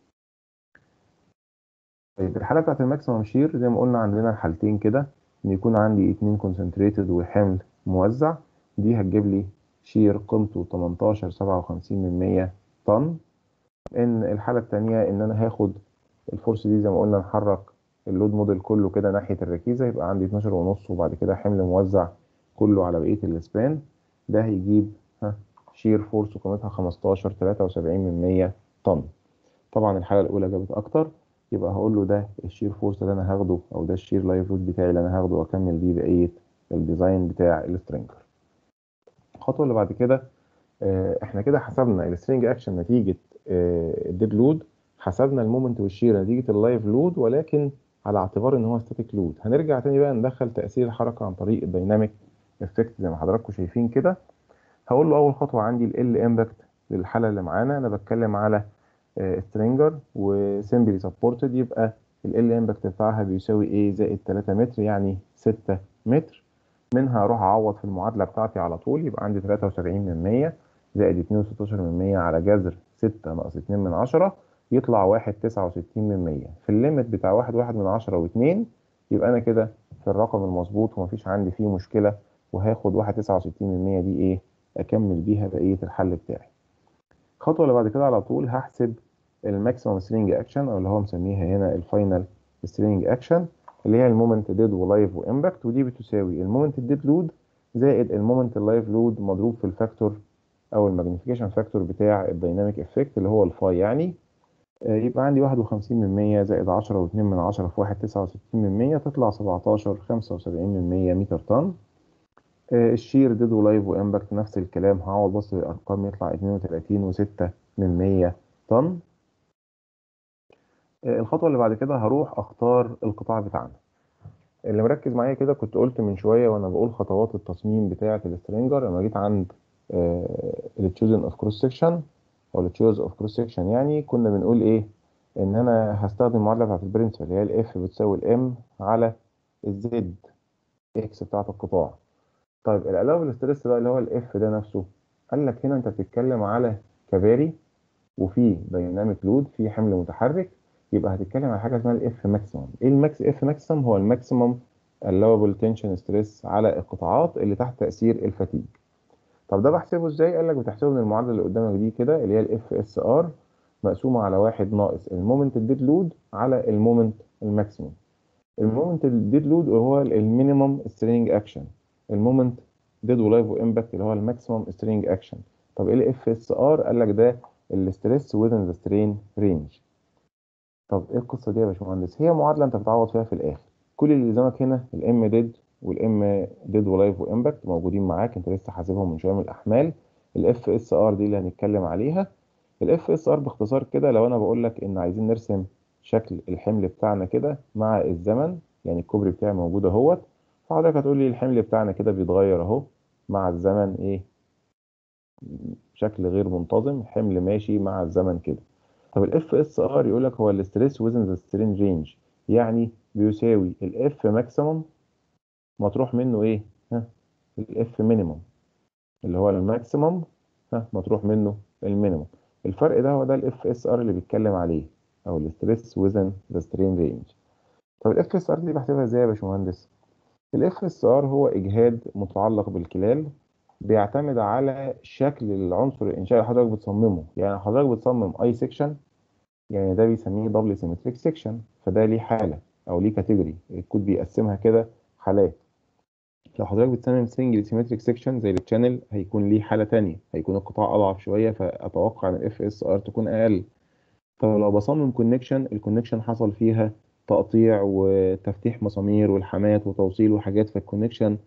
طيب الحاله بتاعت الماكسيموم شير زي ما قلنا عندنا الحالتين كده ان يكون عندي اتنين كونسنتريتد وحمل موزع دي هتجيب لي شير قيمته 18 57 من 100 طن ان الحاله الثانيه ان انا هاخد الفورس دي زي ما قلنا نحرك اللود موديل كله كده ناحيه الركيزه يبقى عندي 12 ونص وبعد كده حمل موزع كله على بقيه السبان ده هيجيب ها شير فورس قيمتها 15 73 من 100 طن طبعا الحاله الاولى جابت اكتر يبقى هقول له ده الشير فورس اللي انا هاخده او ده الشير لايف لود بتاعي اللي انا هاخده واكمل بيه بقيه الديزاين بتاع السترينجر الخطوه اللي بعد كده احنا كده حسبنا السترينج اكشن نتيجه الديد لود حسبنا المومنت والشير نتيجه اللايف لود ولكن على اعتبار ان هو ستاتيك لود هنرجع تاني بقى ندخل تاثير الحركه عن طريق الدايناميك افكت زي ما حضراتكم شايفين كده هقول له اول خطوه عندي ال امباكت للحاله اللي معانا انا بتكلم على سترينجر وسمبلي سبورتد يبقى ال امباكت بتاعها بيساوي ايه زائد 3 متر يعني 6 متر منها اروح اعوض في المعادله بتاعتي على طول يبقى عندي 73 من 100 زائد 2.16 من 100 على جذر 6 ناقص 2 من 10 يطلع 1 69 من 100 في الليمت بتاع 1 1 من 10 و2 يبقى انا كده في الرقم المظبوط ومفيش عندي فيه مشكله وهاخد 1 69 من 100 دي ايه اكمل بيها بقيه الحل بتاعي الخطوه اللي بعد كده على طول هحسب الماكسيمم سترينج اكشن او اللي هو مسميها هنا الفاينل سترينج اكشن اللي هي المومنت ديد ولايف وامباكت ودي بتساوي المومنت ديد لود زائد المومنت اللايف لود مضروب في الفاكتور او الماجنيفيكيشن فاكتور بتاع الدايناميك افكت اللي هو الفاي يعني يبقى عندي 51 من 100 زائد 10 و2 من 10 في 1 69 من 100 تطلع 17 75 من 100 متر طن الشير ديد ولايف وامباكت نفس الكلام هعوض بس بالارقام يطلع 32 و6 من 100 طن الخطوه اللي بعد كده هروح اختار القطاع بتاعنا اللي مركز معايا كده كنت قلت من شويه وانا بقول خطوات التصميم بتاعه السترينجر لما جيت عند التشوزن اوف كروس سكشن او التشوز اوف كروس سكشن يعني كنا بنقول ايه ان انا هستخدم المعادله بتاعه البرنسبل اللي هي الاف بتساوي الام على الزد اكس بتاعه القطاع طيب الالاوبل ستريس بقى اللي هو الاف ده نفسه قال لك هنا انت بتتكلم على كباري وفي دايناميك لود في حمل متحرك يبقى هتتكلم على حاجه اسمها الاف ماكسيمم ايه الماكس اف ماكسيمم هو الماكسيمم اللوبل تنشن ستريس على القطاعات اللي تحت تاثير الفتيج طب ده بحسبه ازاي قال لك بتحسبه من المعادله اللي قدامك دي كده اللي هي الاف اس ار مقسومه على واحد ناقص المومنت الديد لود على المومنت الماكسيمم المومنت الديد لود هو المينيمم سترينج اكشن المومنت ديد ولايف وامباكت اللي هو الماكسيمم سترينج اكشن طب ايه الاف اس ار قال لك ده الستريس within the strain range طب ايه القصه دي يا باشمهندس هي معادله انت بتعوض فيها في الاخر كل اللي قدامك هنا الام ديد والام ديد ولايف وامباكت موجودين معاك انت لسه حاسبهم من شويه من الاحمال الاف اس ار دي اللي هنتكلم عليها الاف اس ار باختصار كده لو انا بقول لك ان عايزين نرسم شكل الحمل بتاعنا كده مع الزمن يعني الكوبري بتاعي موجود اهوت فحضرتك هتقول لي الحمل بتاعنا كده بيتغير اهو مع الزمن ايه بشكل غير منتظم حمل ماشي مع الزمن كده طب الاف اس ار يقول لك هو الاستريس وزن ذا سترين رينج يعني بيساوي الاف ماكسيمم مطروح منه ايه ها الاف مينيمم اللي هو الماكسيمم ها مطروح منه المينيمم الفرق ده هو ده الاف اس ار اللي بيتكلم عليه او الاستريس وزن ذا سترين رينج طب الاف اس ار دي بحسبها ازاي يا باشمهندس الاف اس ار هو اجهاد متعلق بالكلال بيعتمد على شكل العنصر الانشائي اللي حضرتك بتصممه يعني حضرتك بتصمم اي سيكشن يعني ده بيسميه دبل سيمتريك سيكشن فده ليه حاله او ليه كاتيجوري الكود بيقسمها كده حالات لو حضرتك بتصمم سنجل سيمتريك سيكشن زي التشانل هيكون ليه حاله تانية هيكون القطاع اضعف شويه فاتوقع ان الاف اس ار تكون اقل طب لو بصمم كونكشن الكونكشن حصل فيها تقطيع وتفتيح مسامير والحامات وتوصيل وحاجات فالكونكشن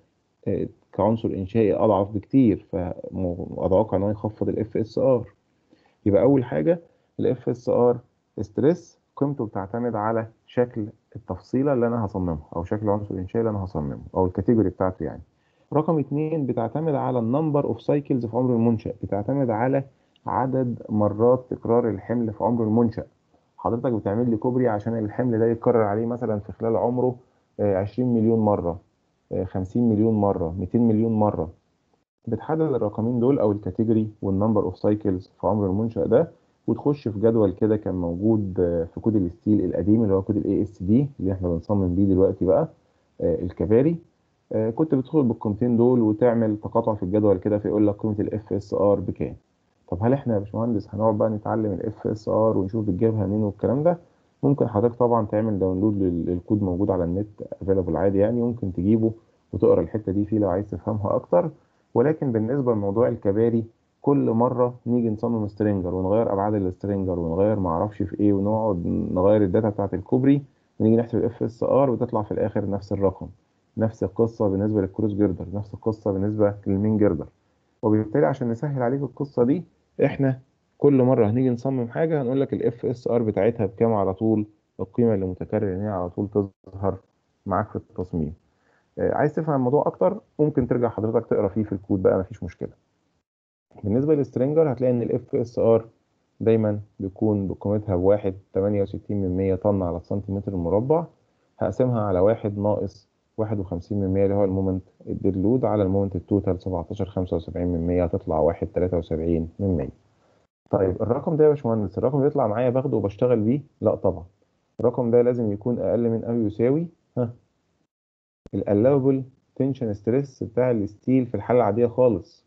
آه، كعنصر انشائي اضعف بكتير فاتوقع ان هو يخفض الاف اس ار يبقى اول حاجه الاف اس ار ستريس قيمته بتعتمد على شكل التفصيله اللي انا هصممها او شكل العنصر الانشائي اللي انا هصممه او الكاتيجوري بتاعته يعني رقم اتنين بتعتمد على النمبر اوف سايكلز في عمر المنشأ بتعتمد على عدد مرات تكرار الحمل في عمر المنشأ حضرتك بتعمل لي كوبري عشان الحمل ده يتكرر عليه مثلا في خلال عمره آه، 20 مليون مرة آه، 50 مليون مرة 200 مليون مرة بتحدد الرقمين دول او الكاتيجوري والنمبر اوف سايكلز في عمر المنشأ ده وتخش في جدول كده كان موجود آه، في كود الستيل القديم اللي هو كود الاي اس دي اللي احنا بنصمم بيه دلوقتي بقى آه، الكباري آه، كنت بتدخل بالقيمتين دول وتعمل تقاطع في الجدول كده فيقول لك قيمة الاف اس ار بكام طب هل احنا يا باشمهندس هنقعد بقى نتعلم الاف اس ار ونشوف بتجيبها منين والكلام ده ممكن حضرتك طبعا تعمل داونلود لل- للكود موجود على النت افيلابل عادي يعني ممكن تجيبه وتقرا الحته دي فيه لو عايز تفهمها اكتر ولكن بالنسبه لموضوع الكباري كل مره نيجي نصمم سترينجر ونغير ابعاد السترينجر ونغير معرفش في ايه ونقعد نغير الداتا بتاعت الكوبري ونيجي نحسب الاف اس ار وتطلع في الاخر نفس الرقم نفس القصه بالنسبه للكروس جيردر نفس القصه بالنسبه للمين جيردر وبالتالي عشان نسهل عليك القصه دي احنا كل مره هنيجي نصمم حاجه هنقول لك الاف اس ار بتاعتها بكام على طول القيمه اللي متكرر ان هي على طول تظهر معاك في التصميم آه، عايز تفهم الموضوع اكتر ممكن ترجع حضرتك تقرا فيه في الكود بقى مفيش مشكله بالنسبه للسترينجر هتلاقي ان الاف اس ار دايما بيكون بقيمتها بواحد تمانية وستين من مية طن على السنتيمتر المربع هقسمها على واحد ناقص واحد وخمسين من مية اللي هو المومنت الديد لود على المومنت التوتال سبعتاشر خمسة وسبعين من مية هتطلع واحد تلاتة وسبعين من مية طيب الرقم ده يا باشمهندس الرقم ده يطلع معايا باخده وبشتغل بيه لا طبعا الرقم ده لازم يكون اقل من او يساوي ها الالوبل تنشن ستريس بتاع الستيل في الحاله العاديه خالص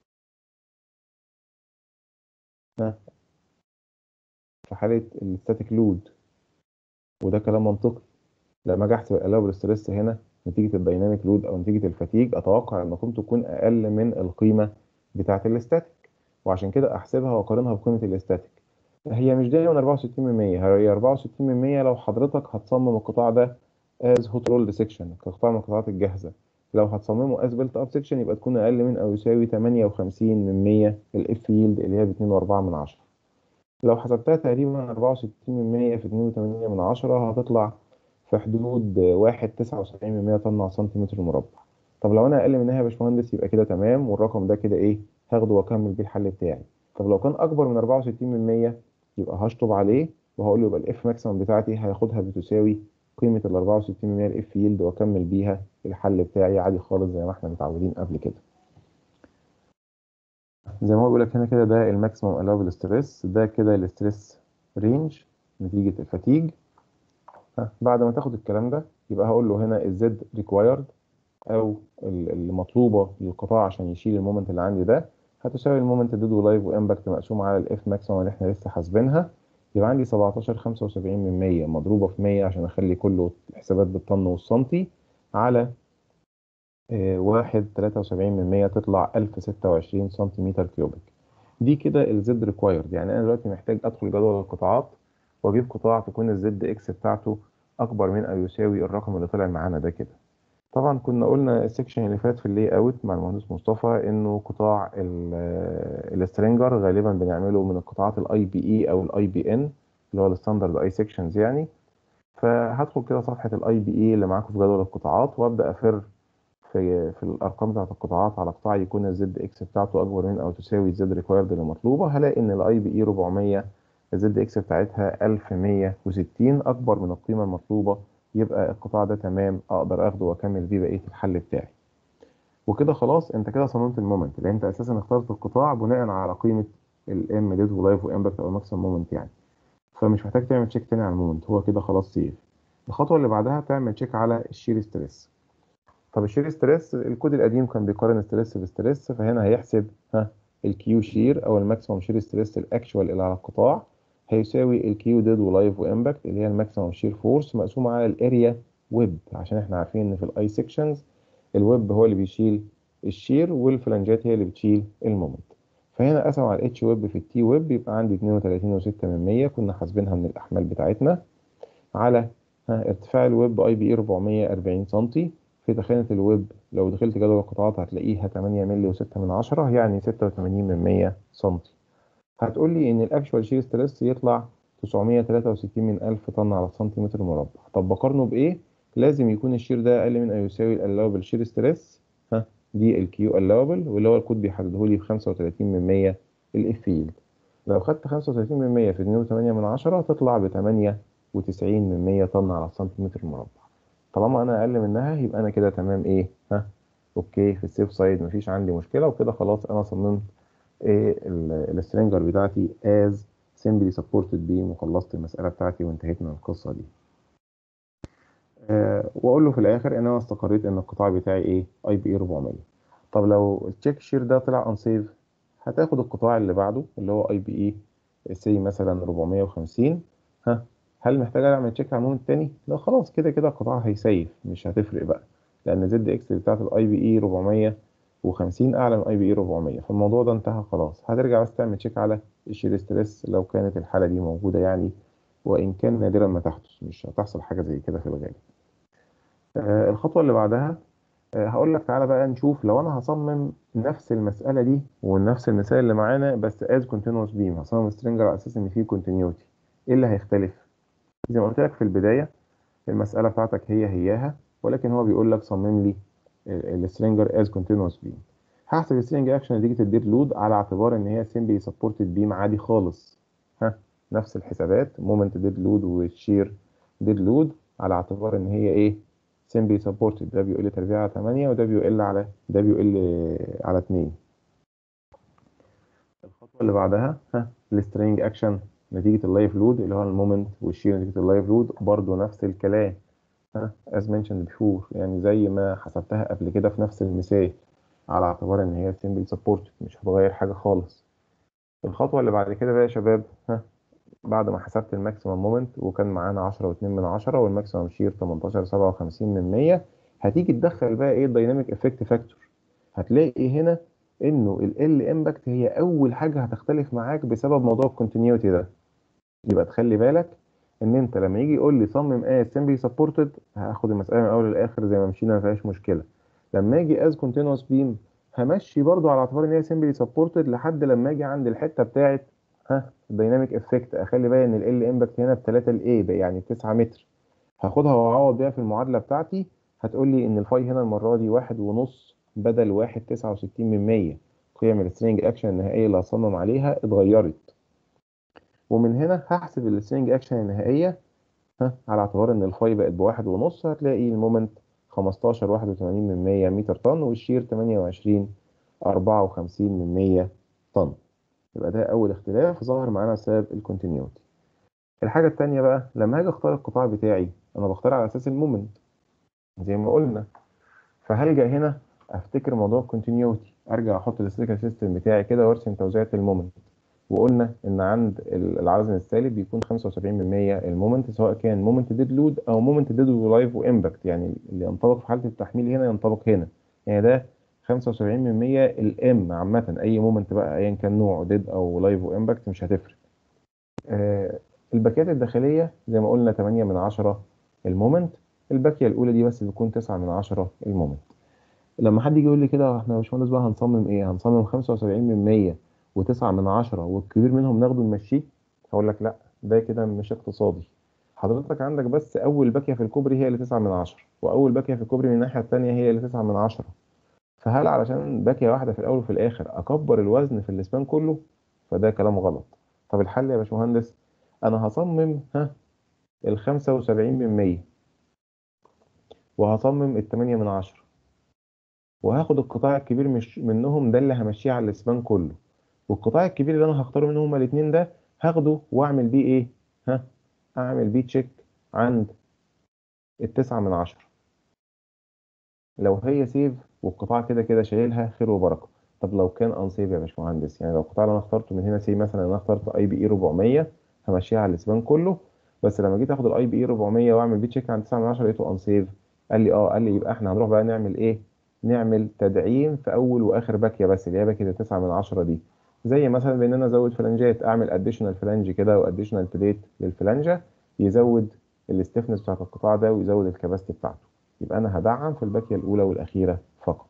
ها في حاله الستاتيك لود وده كلام منطقي لما اجي احسب الالوبل ستريس هنا نتيجه الدايناميك لود او نتيجه الفاتيج اتوقع ان قيمته تكون اقل من القيمه بتاعه الاستاتيك وعشان كده احسبها واقارنها بقيمه الاستاتيك هي مش دايما 64% هي 64% لو حضرتك هتصمم القطاع ده از هوت رولد سيكشن كقطاع من القطاعات الجاهزه لو هتصممه از بيلت اب سيكشن يبقى تكون اقل من او يساوي 58 من 100 الاف يلد اللي هي ب 2.4 من 10 لو حسبتها تقريبا 64 من 100 في 2.8 من 10 هتطلع في حدود 1.79 من 100 طن على سنتيمتر مربع طب لو انا اقل منها يا باشمهندس يبقى كده تمام والرقم ده كده ايه هاخده واكمل بيه الحل بتاعي طب لو كان اكبر من 64 من 100 يبقى هشطب عليه وهقول له يبقى الاف ماكسيمم بتاعتي هياخدها بتساوي قيمه ال 64 من 100 الاف يلد واكمل بيها الحل بتاعي عادي خالص زي ما احنا متعودين قبل كده زي ما هو بيقول لك هنا كده ده الماكسيمم الافل ستريس ده كده الستريس رينج نتيجه الفاتيج ها، بعد ما تاخد الكلام ده يبقى هقول له هنا الزد ريكوايرد او ال- المطلوبه للقطاع عشان يشيل المومنت اللي عندي ده هتساوي المومنت ديد ولايف وامباكت مقسوم على الاف ماكسيمم اللي احنا لسه حاسبينها يبقى عندي 17 75 من 100 مضروبه في 100 عشان اخلي كله الحسابات بالطن والسنتي على آه، واحد تلاتة وسبعين من مية تطلع ألف ستة وعشرين سنتيمتر كيوبيك دي كده الزد ريكوايرد يعني أنا دلوقتي محتاج أدخل جدول القطاعات وأجيب قطاع تكون الزد إكس بتاعته أكبر من أو يساوي الرقم اللي طلع معانا ده كده طبعا كنا قلنا السكشن اللي فات في اللي اوت مع المهندس مصطفى انه قطاع السترينجر غالبا بنعمله من القطاعات الاي بي اي او الاي بي ان اللي هو الستاندرد اي سيكشنز يعني فهدخل كده صفحه الاي بي اي اللي معاكم في جدول القطاعات وابدا افر في في الارقام بتاعت القطاعات على قطاع يكون الزد اكس بتاعته اكبر من او تساوي الزد ريكوايرد اللي مطلوبه هلاقي ان الاي بي اي 400 الزد اكس بتاعتها 1160 اكبر من القيمه المطلوبه يبقى القطاع ده تمام اقدر اخده واكمل بيه بقيه الحل بتاعي وكده خلاص انت كده صممت المومنت لان انت اساسا اخترت القطاع بناء على قيمه الام ديد ولايف وامباكت او ماكسيمم مومنت يعني فمش محتاج تعمل تشيك تاني على المومنت هو كده خلاص سيف الخطوه اللي بعدها تعمل تشيك على الشير ستريس طب الشير ستريس الكود القديم كان بيقارن ستريس بستريس فهنا هيحسب ها الكيو شير او الماكسيمم شير ستريس الاكشوال اللي على القطاع هيساوي الكيو ديد ولايف وامباكت اللي هي الماكسيمم شير فورس مقسومه على الاريا ويب عشان احنا عارفين ان في الاي سيكشنز الويب هو اللي بيشيل الشير والفلانجات هي اللي بتشيل المومنت فهنا قسم على الاتش ويب في التي ويب يبقى عندي 32.6 من 100 كنا حاسبينها من الاحمال بتاعتنا على ها ارتفاع الويب اي بي اي 440 سم في في تخانة الويب لو دخلت جدول القطاعات هتلاقيها 8 مللي و6 من عشرة يعني 86 من 100 سنتي هتقول لي ان الاكشوال شير ستريس يطلع 963 من 1000 طن على السنتيمتر مربع طب بقارنه بايه لازم يكون الشير ده اقل من او يساوي الالاوبل شير ستريس ها دي الكيو الاوبل واللي هو الكود بيحدده لي ب 35 من 100 الاف يلد لو خدت 35 من 100 في 2.8 من عشرة تطلع ب 98 من 100 طن على السنتيمتر مربع طالما انا اقل منها يبقى انا كده تمام ايه ها اوكي في السيف سايد مفيش عندي مشكله وكده خلاص انا صممت ايه السترينجر بتاعتي از سيمبلي سبورتد بيم وخلصت المساله بتاعتي وانتهيت من القصه دي أه واقول له في الاخر ان انا استقريت ان القطاع بتاعي ايه اي بي اي 400 طب لو التشيك شير ده طلع انسيف هتاخد القطاع اللي بعده اللي هو اي بي اي سي مثلا 450 ها هل محتاج اعمل تشيك على المومنت التاني؟ لا خلاص كده كده القطاع هيسيف مش هتفرق بقى لان زد اكس بتاعت الاي بي اي 450 اعلى من اي بي اي 400 فالموضوع ده انتهى خلاص هترجع بس تعمل تشيك على الشير ستريس لو كانت الحاله دي موجوده يعني وان كان نادرا ما تحدث مش هتحصل حاجه زي كده في الغالب آه الخطوه اللي بعدها آه هقول لك تعالى بقى نشوف لو انا هصمم نفس المساله دي ونفس المثال اللي معانا بس از كونتينوس بيم هصمم سترينجر على اساس ان فيه كونتينيوتي ايه اللي هيختلف زي ما قلت لك في البدايه المساله بتاعتك هي هياها ولكن هو بيقول لك صمم لي السترينجر از كونتينوس بيم هحسب السترينج اكشن نتيجه الديد لود على اعتبار ان هي سيمبلي سبورتد بيم عادي خالص ها نفس الحسابات مومنت ديد لود والشير ديد لود على اعتبار ان هي ايه سيمبلي سبورتد ده بيقول لي تربيع على 8 وده بيقل على ده بيقل على 2 الخطوه اللي بعدها ها السترينج اكشن نتيجة اللايف لود اللي هو المومنت والشير نتيجة اللايف لود برضه نفس الكلام ها as mentioned before يعني زي ما حسبتها قبل كده في نفس المثال على اعتبار ان هي simple support مش هتغير حاجة خالص الخطوة اللي بعد كده بقى يا شباب ها بعد ما حسبت الماكسيمم مومنت وكان معانا 10 و2 من 10 والماكسيمم شير 18 57 من 100 هتيجي تدخل بقى ايه الدايناميك افكت فاكتور هتلاقي هنا انه ال امباكت هي اول حاجه هتختلف معاك بسبب موضوع الكونتينيوتي ده يبقى تخلي بالك ان انت لما يجي يقول لي صمم از سيمبلي سبورتد هاخد المساله من الاول للاخر زي ما مشينا ما فيهاش مشكله لما اجي از كونتينوس بيم همشي برضو على اعتبار ان هي سيمبلي سبورتد لحد لما اجي عند الحته بتاعه ها الدايناميك افكت اخلي بالي ان ال امباكت هنا ب 3 الاي يعني 9 متر هاخدها واعوض بيها في المعادله بتاعتي هتقول لي ان الفاي هنا المره دي واحد ونص بدل واحد 69 من 100 قيم السترينج اكشن النهائيه اللي هصمم عليها اتغيرت ومن هنا هحسب السترينج اكشن النهائيه ها على اعتبار ان الفاي بقت بواحد ونص هتلاقي المومنت 15 81 من 100 متر طن والشير 28 54 من 100 طن يبقى ده اول اختلاف ظهر معانا بسبب الكونتينيوتي الحاجه الثانيه بقى لما هاجي اختار القطاع بتاعي انا بختار على اساس المومنت زي ما قلنا فهلجا هنا افتكر موضوع الكونتينيوتي ارجع احط الستيكر سيستم بتاعي كده وارسم توزيعه المومنت وقلنا ان عند العزم السالب بيكون 75% المومنت سواء كان مومنت ديد لود او مومنت ديد ولايف وامباكت يعني اللي ينطبق في حاله التحميل هنا ينطبق هنا يعني ده 75% الام عامه اي مومنت بقى ايا كان نوعه ديد او لايف وامباكت مش هتفرق آه الباكيات الداخليه زي ما قلنا 8 من 10 المومنت الباكيه الاولى دي بس بتكون 9 من 10 المومنت لما حد يجي يقول لي كده احنا يا باشمهندس بقى هنصمم ايه هنصمم 75 من 100 و9 من 10 والكبير منهم ناخده نمشيه هقول لك لا ده كده مش اقتصادي حضرتك عندك بس اول باكيه في الكوبري هي اللي 9 من 10 واول باكيه في الكوبري من الناحيه الثانيه هي اللي 9 من 10 فهل علشان باكيه واحده في الاول وفي الاخر اكبر الوزن في الاسبان كله فده كلام غلط طب الحل يا باشمهندس انا هصمم ها ال 75 من 100 وهصمم ال 8 من 10 وهاخد القطاع الكبير مش منهم ده اللي همشيه على الاسبان كله والقطاع الكبير اللي انا هختاره منهم هما الاثنين ده هاخده واعمل بيه ايه ها اعمل بيه تشيك عند التسعة من عشرة لو هي سيف والقطاع كده كده شايلها خير وبركه طب لو كان ان سيف يا باشمهندس يعني لو القطاع اللي انا اخترته من هنا سي مثلا انا اخترت اي بي اي 400 همشيها على الاسبان كله بس لما جيت اخد الاي بي اي 400 واعمل بيه تشيك عند 9 من 10 لقيته ان سيف قال لي اه قال لي يبقى احنا هنروح بقى نعمل ايه نعمل تدعيم في اول واخر باكيه بس اللي هي باكيه 9 من 10 دي زي مثلا بان انا ازود فلانجات اعمل اديشنال فلانج كده واديشنال بليت للفلانجه يزود الاستفنس بتاعت القطاع ده ويزود الكباستي بتاعته يبقى انا هدعم في الباكيه الاولى والاخيره فقط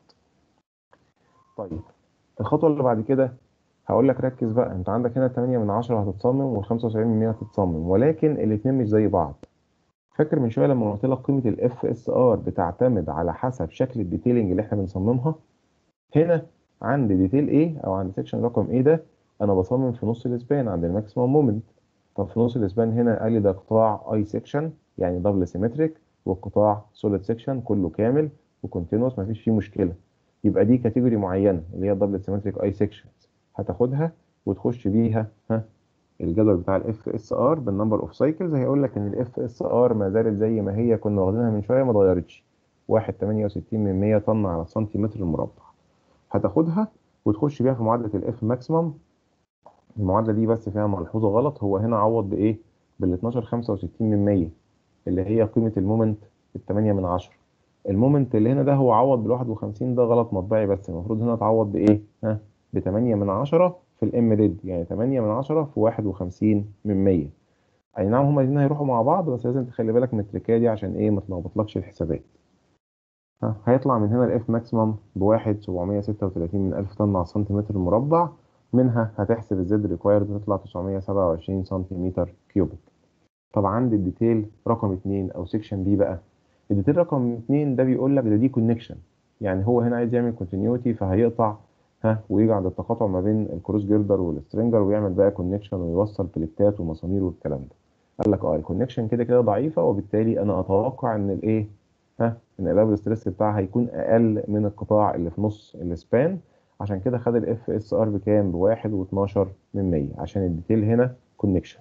طيب الخطوه اللي بعد كده هقول لك ركز بقى انت عندك هنا 8 من 10 هتتصمم وال 75 من 100 هتتصمم ولكن الاثنين مش زي بعض فاكر من شويه لما قلت لك قيمه الاف اس ار بتعتمد على حسب شكل الديتيلنج اللي احنا بنصممها هنا عند ديتيل A او عند سيكشن رقم A ده انا بصمم في نص الاسبان عند الماكسيمم مومنت طب في نص الاسبان هنا قال لي ده قطاع اي سيكشن يعني دبل سيمتريك والقطاع سوليد سيكشن كله كامل وكونتينوس مفيش فيه مشكله يبقى دي كاتيجوري معينه اللي هي دبل سيمتريك اي سيكشنز هتاخدها وتخش بيها ها الجدول بتاع الاف اس ار بالنمبر اوف سايكلز هيقول لك ان الاف اس ار ما زالت زي ما هي كنا واخدينها من شويه ما اتغيرتش 1.68 من 100 طن على السنتيمتر المربع هتاخدها وتخش بيها في معادله الاف ماكسيمم المعادله دي بس فيها ملحوظه غلط هو هنا عوض بايه بال 12.65 من 100 اللي هي قيمه المومنت ال 8 من 10 المومنت اللي هنا ده هو عوض بال 51 ده غلط مطبعي بس المفروض هنا تعوض بايه ها ب 8 من 10 في الام ريد يعني 8 من 10 في 51 من 100 اي نعم هما الاثنين هيروحوا مع بعض بس لازم تخلي بالك من التركيه دي عشان ايه ما تلخبطلكش الحسابات ها هيطلع من هنا الاف ماكسيمم بواحد 736 من 1000 طن على السنتيمتر المربع منها هتحسب الزد ريكوايرد تطلع 927 سنتيمتر كيوبيك طب عند الديتيل رقم 2 او سيكشن بي بقى الديتيل رقم 2 ده بيقول لك ده دي كونكشن يعني هو هنا عايز يعمل كونتينيوتي فهيقطع ها ويجي عند التقاطع ما بين الكروس جيردر والسترينجر ويعمل بقى كونكشن ويوصل بليتات ومسامير والكلام ده قال لك اه الكونكشن كده كده ضعيفه وبالتالي انا اتوقع ان الايه ها ان الليفل ستريس بتاعها هيكون اقل من القطاع اللي في نص السبان عشان كده خد الاف اس ار بكام بواحد واتناشر من 100 عشان الديتيل هنا كونكشن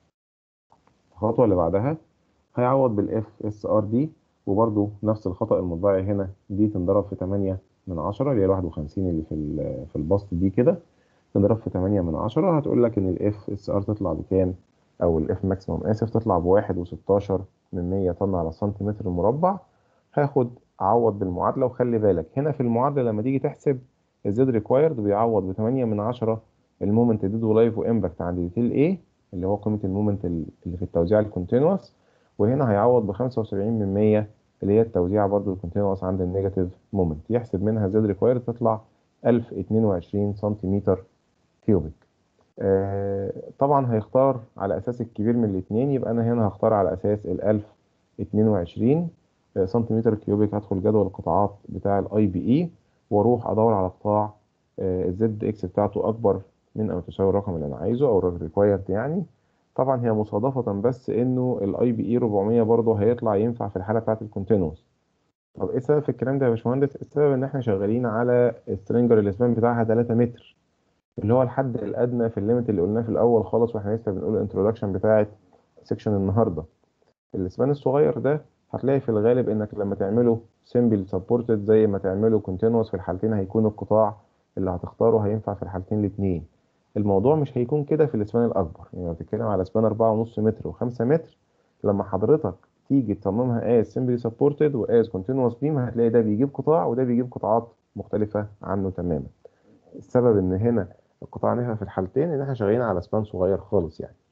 الخطوه اللي بعدها هيعوض بالاف اس ار دي وبرده نفس الخطا المطبعي هنا دي تنضرب في 8 من 10 اللي هي 51 اللي في في البسط دي كده تضرب في 8 من 10 هتقول لك ان الاف اس ار تطلع بكام او الاف ماكسيموم اسف تطلع بواحد و16 من 100 طن على السنتيمتر المربع هاخد اعوض بالمعادله وخلي بالك هنا في المعادله لما تيجي تحسب الزد ريكوايرد بيعوض ب 8 من 10 المومنت ديد ولايف وامباكت عند ديتيل ايه اللي هو قيمه المومنت اللي في التوزيع الكونتينوس وهنا هيعوض ب 75 من 100 اللي هي التوزيع برضو الكونتينوس عند النيجاتيف مومنت يحسب منها زد ريكوايرد تطلع 1022 سنتيمتر كيوبيك آه طبعا هيختار على اساس الكبير من الاثنين يبقى انا هنا هختار على اساس ال 1022 سنتيمتر كيوبيك هدخل جدول القطاعات بتاع الاي بي اي واروح ادور على قطاع الزد اكس بتاعته اكبر من او تساوي الرقم اللي انا عايزه او الريكوايرد يعني طبعا هي مصادفة بس انه الاي بي اي 400 برضه هيطلع ينفع في الحالة بتاعت الكونتينوس طب ايه السبب في الكلام ده يا باشمهندس؟ السبب ان احنا شغالين على السترينجر الاسبان بتاعها 3 متر اللي هو الحد الادنى في الليميت اللي قلناه في الاول خالص واحنا لسه بنقول الانترودكشن بتاعت سيكشن النهارده الاسبان الصغير ده هتلاقي في الغالب انك لما تعمله سيمبل سبورتد زي ما تعمله كونتينوس في الحالتين هيكون القطاع اللي هتختاره هينفع في الحالتين الاثنين الموضوع مش هيكون كده في الاسبان الاكبر يعني لو بتتكلم على اسبان 4.5 متر و5 متر لما حضرتك تيجي تصممها از سيمبلي سبورتد واز كونتينوس بيم هتلاقي ده بيجيب قطاع وده بيجيب قطاعات مختلفه عنه تماما السبب ان هنا القطاع نفع في الحالتين ان احنا شغالين على سبان صغير خالص يعني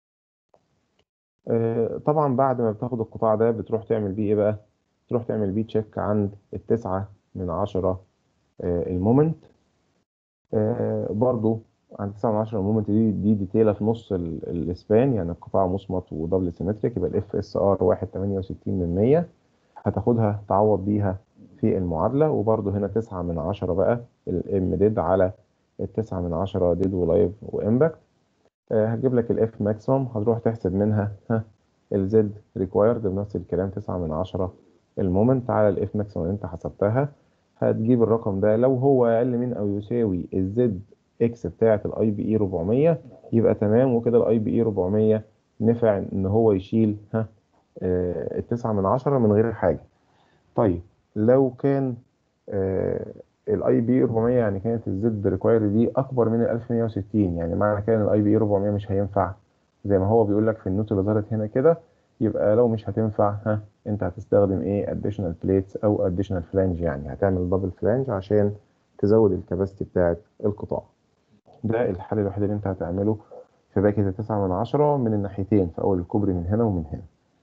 آه طبعا بعد ما بتاخد القطاع ده بتروح تعمل بيه ايه بقى تروح تعمل بيه تشيك عند التسعة من عشرة آه المومنت آه برضو عند 9 من 10 المومنت دي دي ديتيله في نص الاسبان يعني القطاع مصمت ودبل سيمتريك يبقى الاف اس ار 1.68 من 100 هتاخدها تعوض بيها في المعادله وبرده هنا 9 من 10 بقى الام ديد على ال 9 من 10 ديد ولايف وامباكت آه هتجيب لك الاف ماكسيمم هتروح تحسب منها ها الزد ريكوايرد بنفس الكلام 9 من 10 المومنت على الاف ماكسيمم اللي انت حسبتها هتجيب الرقم ده لو هو اقل من او يساوي الزد اكس بتاعه الاي بي اي 400 يبقى تمام وكده الاي بي اي 400 نفع ان هو يشيل ها آه التسعة من عشرة من غير حاجة طيب لو كان آه الاي بي 400 يعني كانت الزد ريكواير دي اكبر من ال 1160 يعني معنى كده ان الاي بي 400 مش هينفع زي ما هو بيقول لك في النوت اللي ظهرت هنا كده يبقى لو مش هتنفع ها انت هتستخدم ايه اديشنال بليتس او اديشنال فلانج يعني هتعمل دبل فلانج عشان تزود الكباستي بتاعه القطاع ده الحل الوحيد اللي انت هتعمله في باكيت التسعة من عشرة من الناحيتين في أول الكوبري من هنا ومن هنا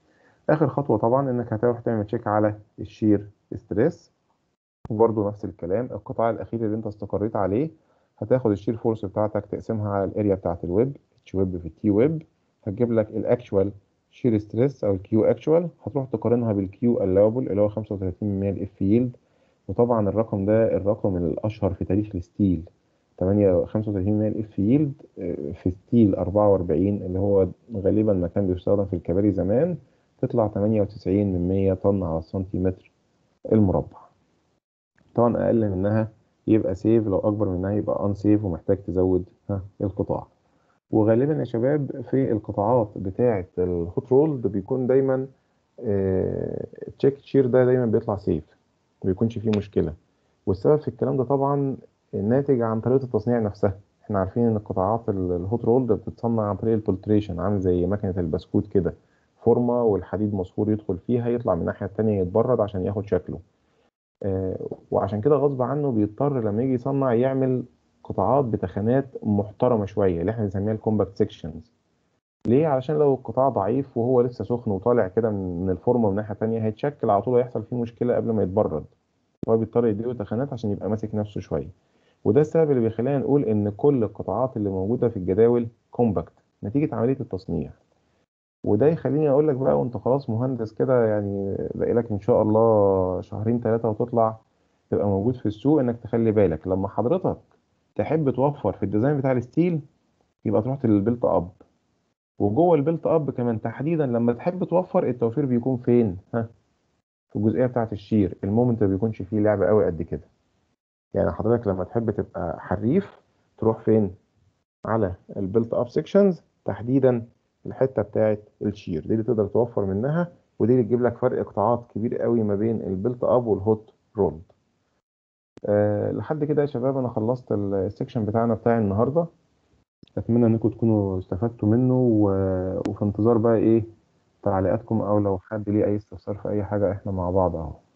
اخر خطوه طبعا انك هتروح تعمل تشيك على الشير ستريس وبرضه نفس الكلام القطاع الاخير اللي انت استقريت عليه هتاخد الشير فورس بتاعتك تقسمها على الاريا بتاعت الويب اتش ويب في التي ويب هتجيب لك الاكشوال شير ستريس او الكيو اكشوال هتروح تقارنها بالكيو الاوبل اللي هو 35% الاف ييلد وطبعا الرقم ده الرقم الاشهر في تاريخ الستيل 8 35% الاف ييلد في ستيل 44 اللي هو غالبا ما كان بيستخدم في الكباري زمان تطلع 98 من 100 طن على السنتيمتر المربع طبعا اقل منها يبقى سيف لو اكبر منها يبقى ان سيف ومحتاج تزود ها القطاع وغالبا يا شباب في القطاعات بتاعه الهوت رولد بيكون دايما تشيك شير ده دايما بيطلع سيف ما بيكونش فيه مشكله والسبب في الكلام ده طبعا الناتج عن طريقه التصنيع نفسها احنا عارفين ان القطاعات الهوت رولد بتتصنع عن طريق البولتريشن عامل زي مكنه البسكوت كده فورمه والحديد مصفور يدخل فيها يطلع من الناحيه التانية يتبرد عشان ياخد شكله آه وعشان كده غصب عنه بيضطر لما يجي يصنع يعمل قطاعات بتخانات محترمه شويه اللي احنا بنسميها الكومباكت سيكشنز ليه علشان لو القطاع ضعيف وهو لسه سخن وطالع كده من الفورمه من ناحيه تانية هيتشكل على طول ويحصل فيه مشكله قبل ما يتبرد هو بيضطر يديله تخانات عشان يبقى ماسك نفسه شويه وده السبب اللي بيخلينا نقول ان كل القطاعات اللي موجوده في الجداول كومباكت نتيجه عمليه التصنيع وده يخليني اقول لك بقى وانت خلاص مهندس كده يعني باقي لك ان شاء الله شهرين ثلاثه وتطلع تبقى موجود في السوق انك تخلي بالك لما حضرتك تحب توفر في الديزاين بتاع الستيل يبقى تروح للبيلت اب وجوه البيلت اب كمان تحديدا لما تحب توفر التوفير بيكون فين ها في الجزئيه بتاعه الشير المومنت ما بيكونش فيه لعب قوي قد كده يعني حضرتك لما تحب تبقى حريف تروح فين على البيلت اب سيكشنز تحديدا الحته بتاعه الشير دي اللي تقدر توفر منها ودي اللي تجيب لك فرق قطاعات كبير قوي ما بين البيلت اب والهوت رولد أه لحد كده يا شباب انا خلصت السيكشن بتاعنا بتاع النهارده اتمنى انكم تكونوا استفدتوا منه و... وفي انتظار بقى ايه تعليقاتكم او لو حد ليه اي استفسار في اي حاجه احنا مع بعض اهو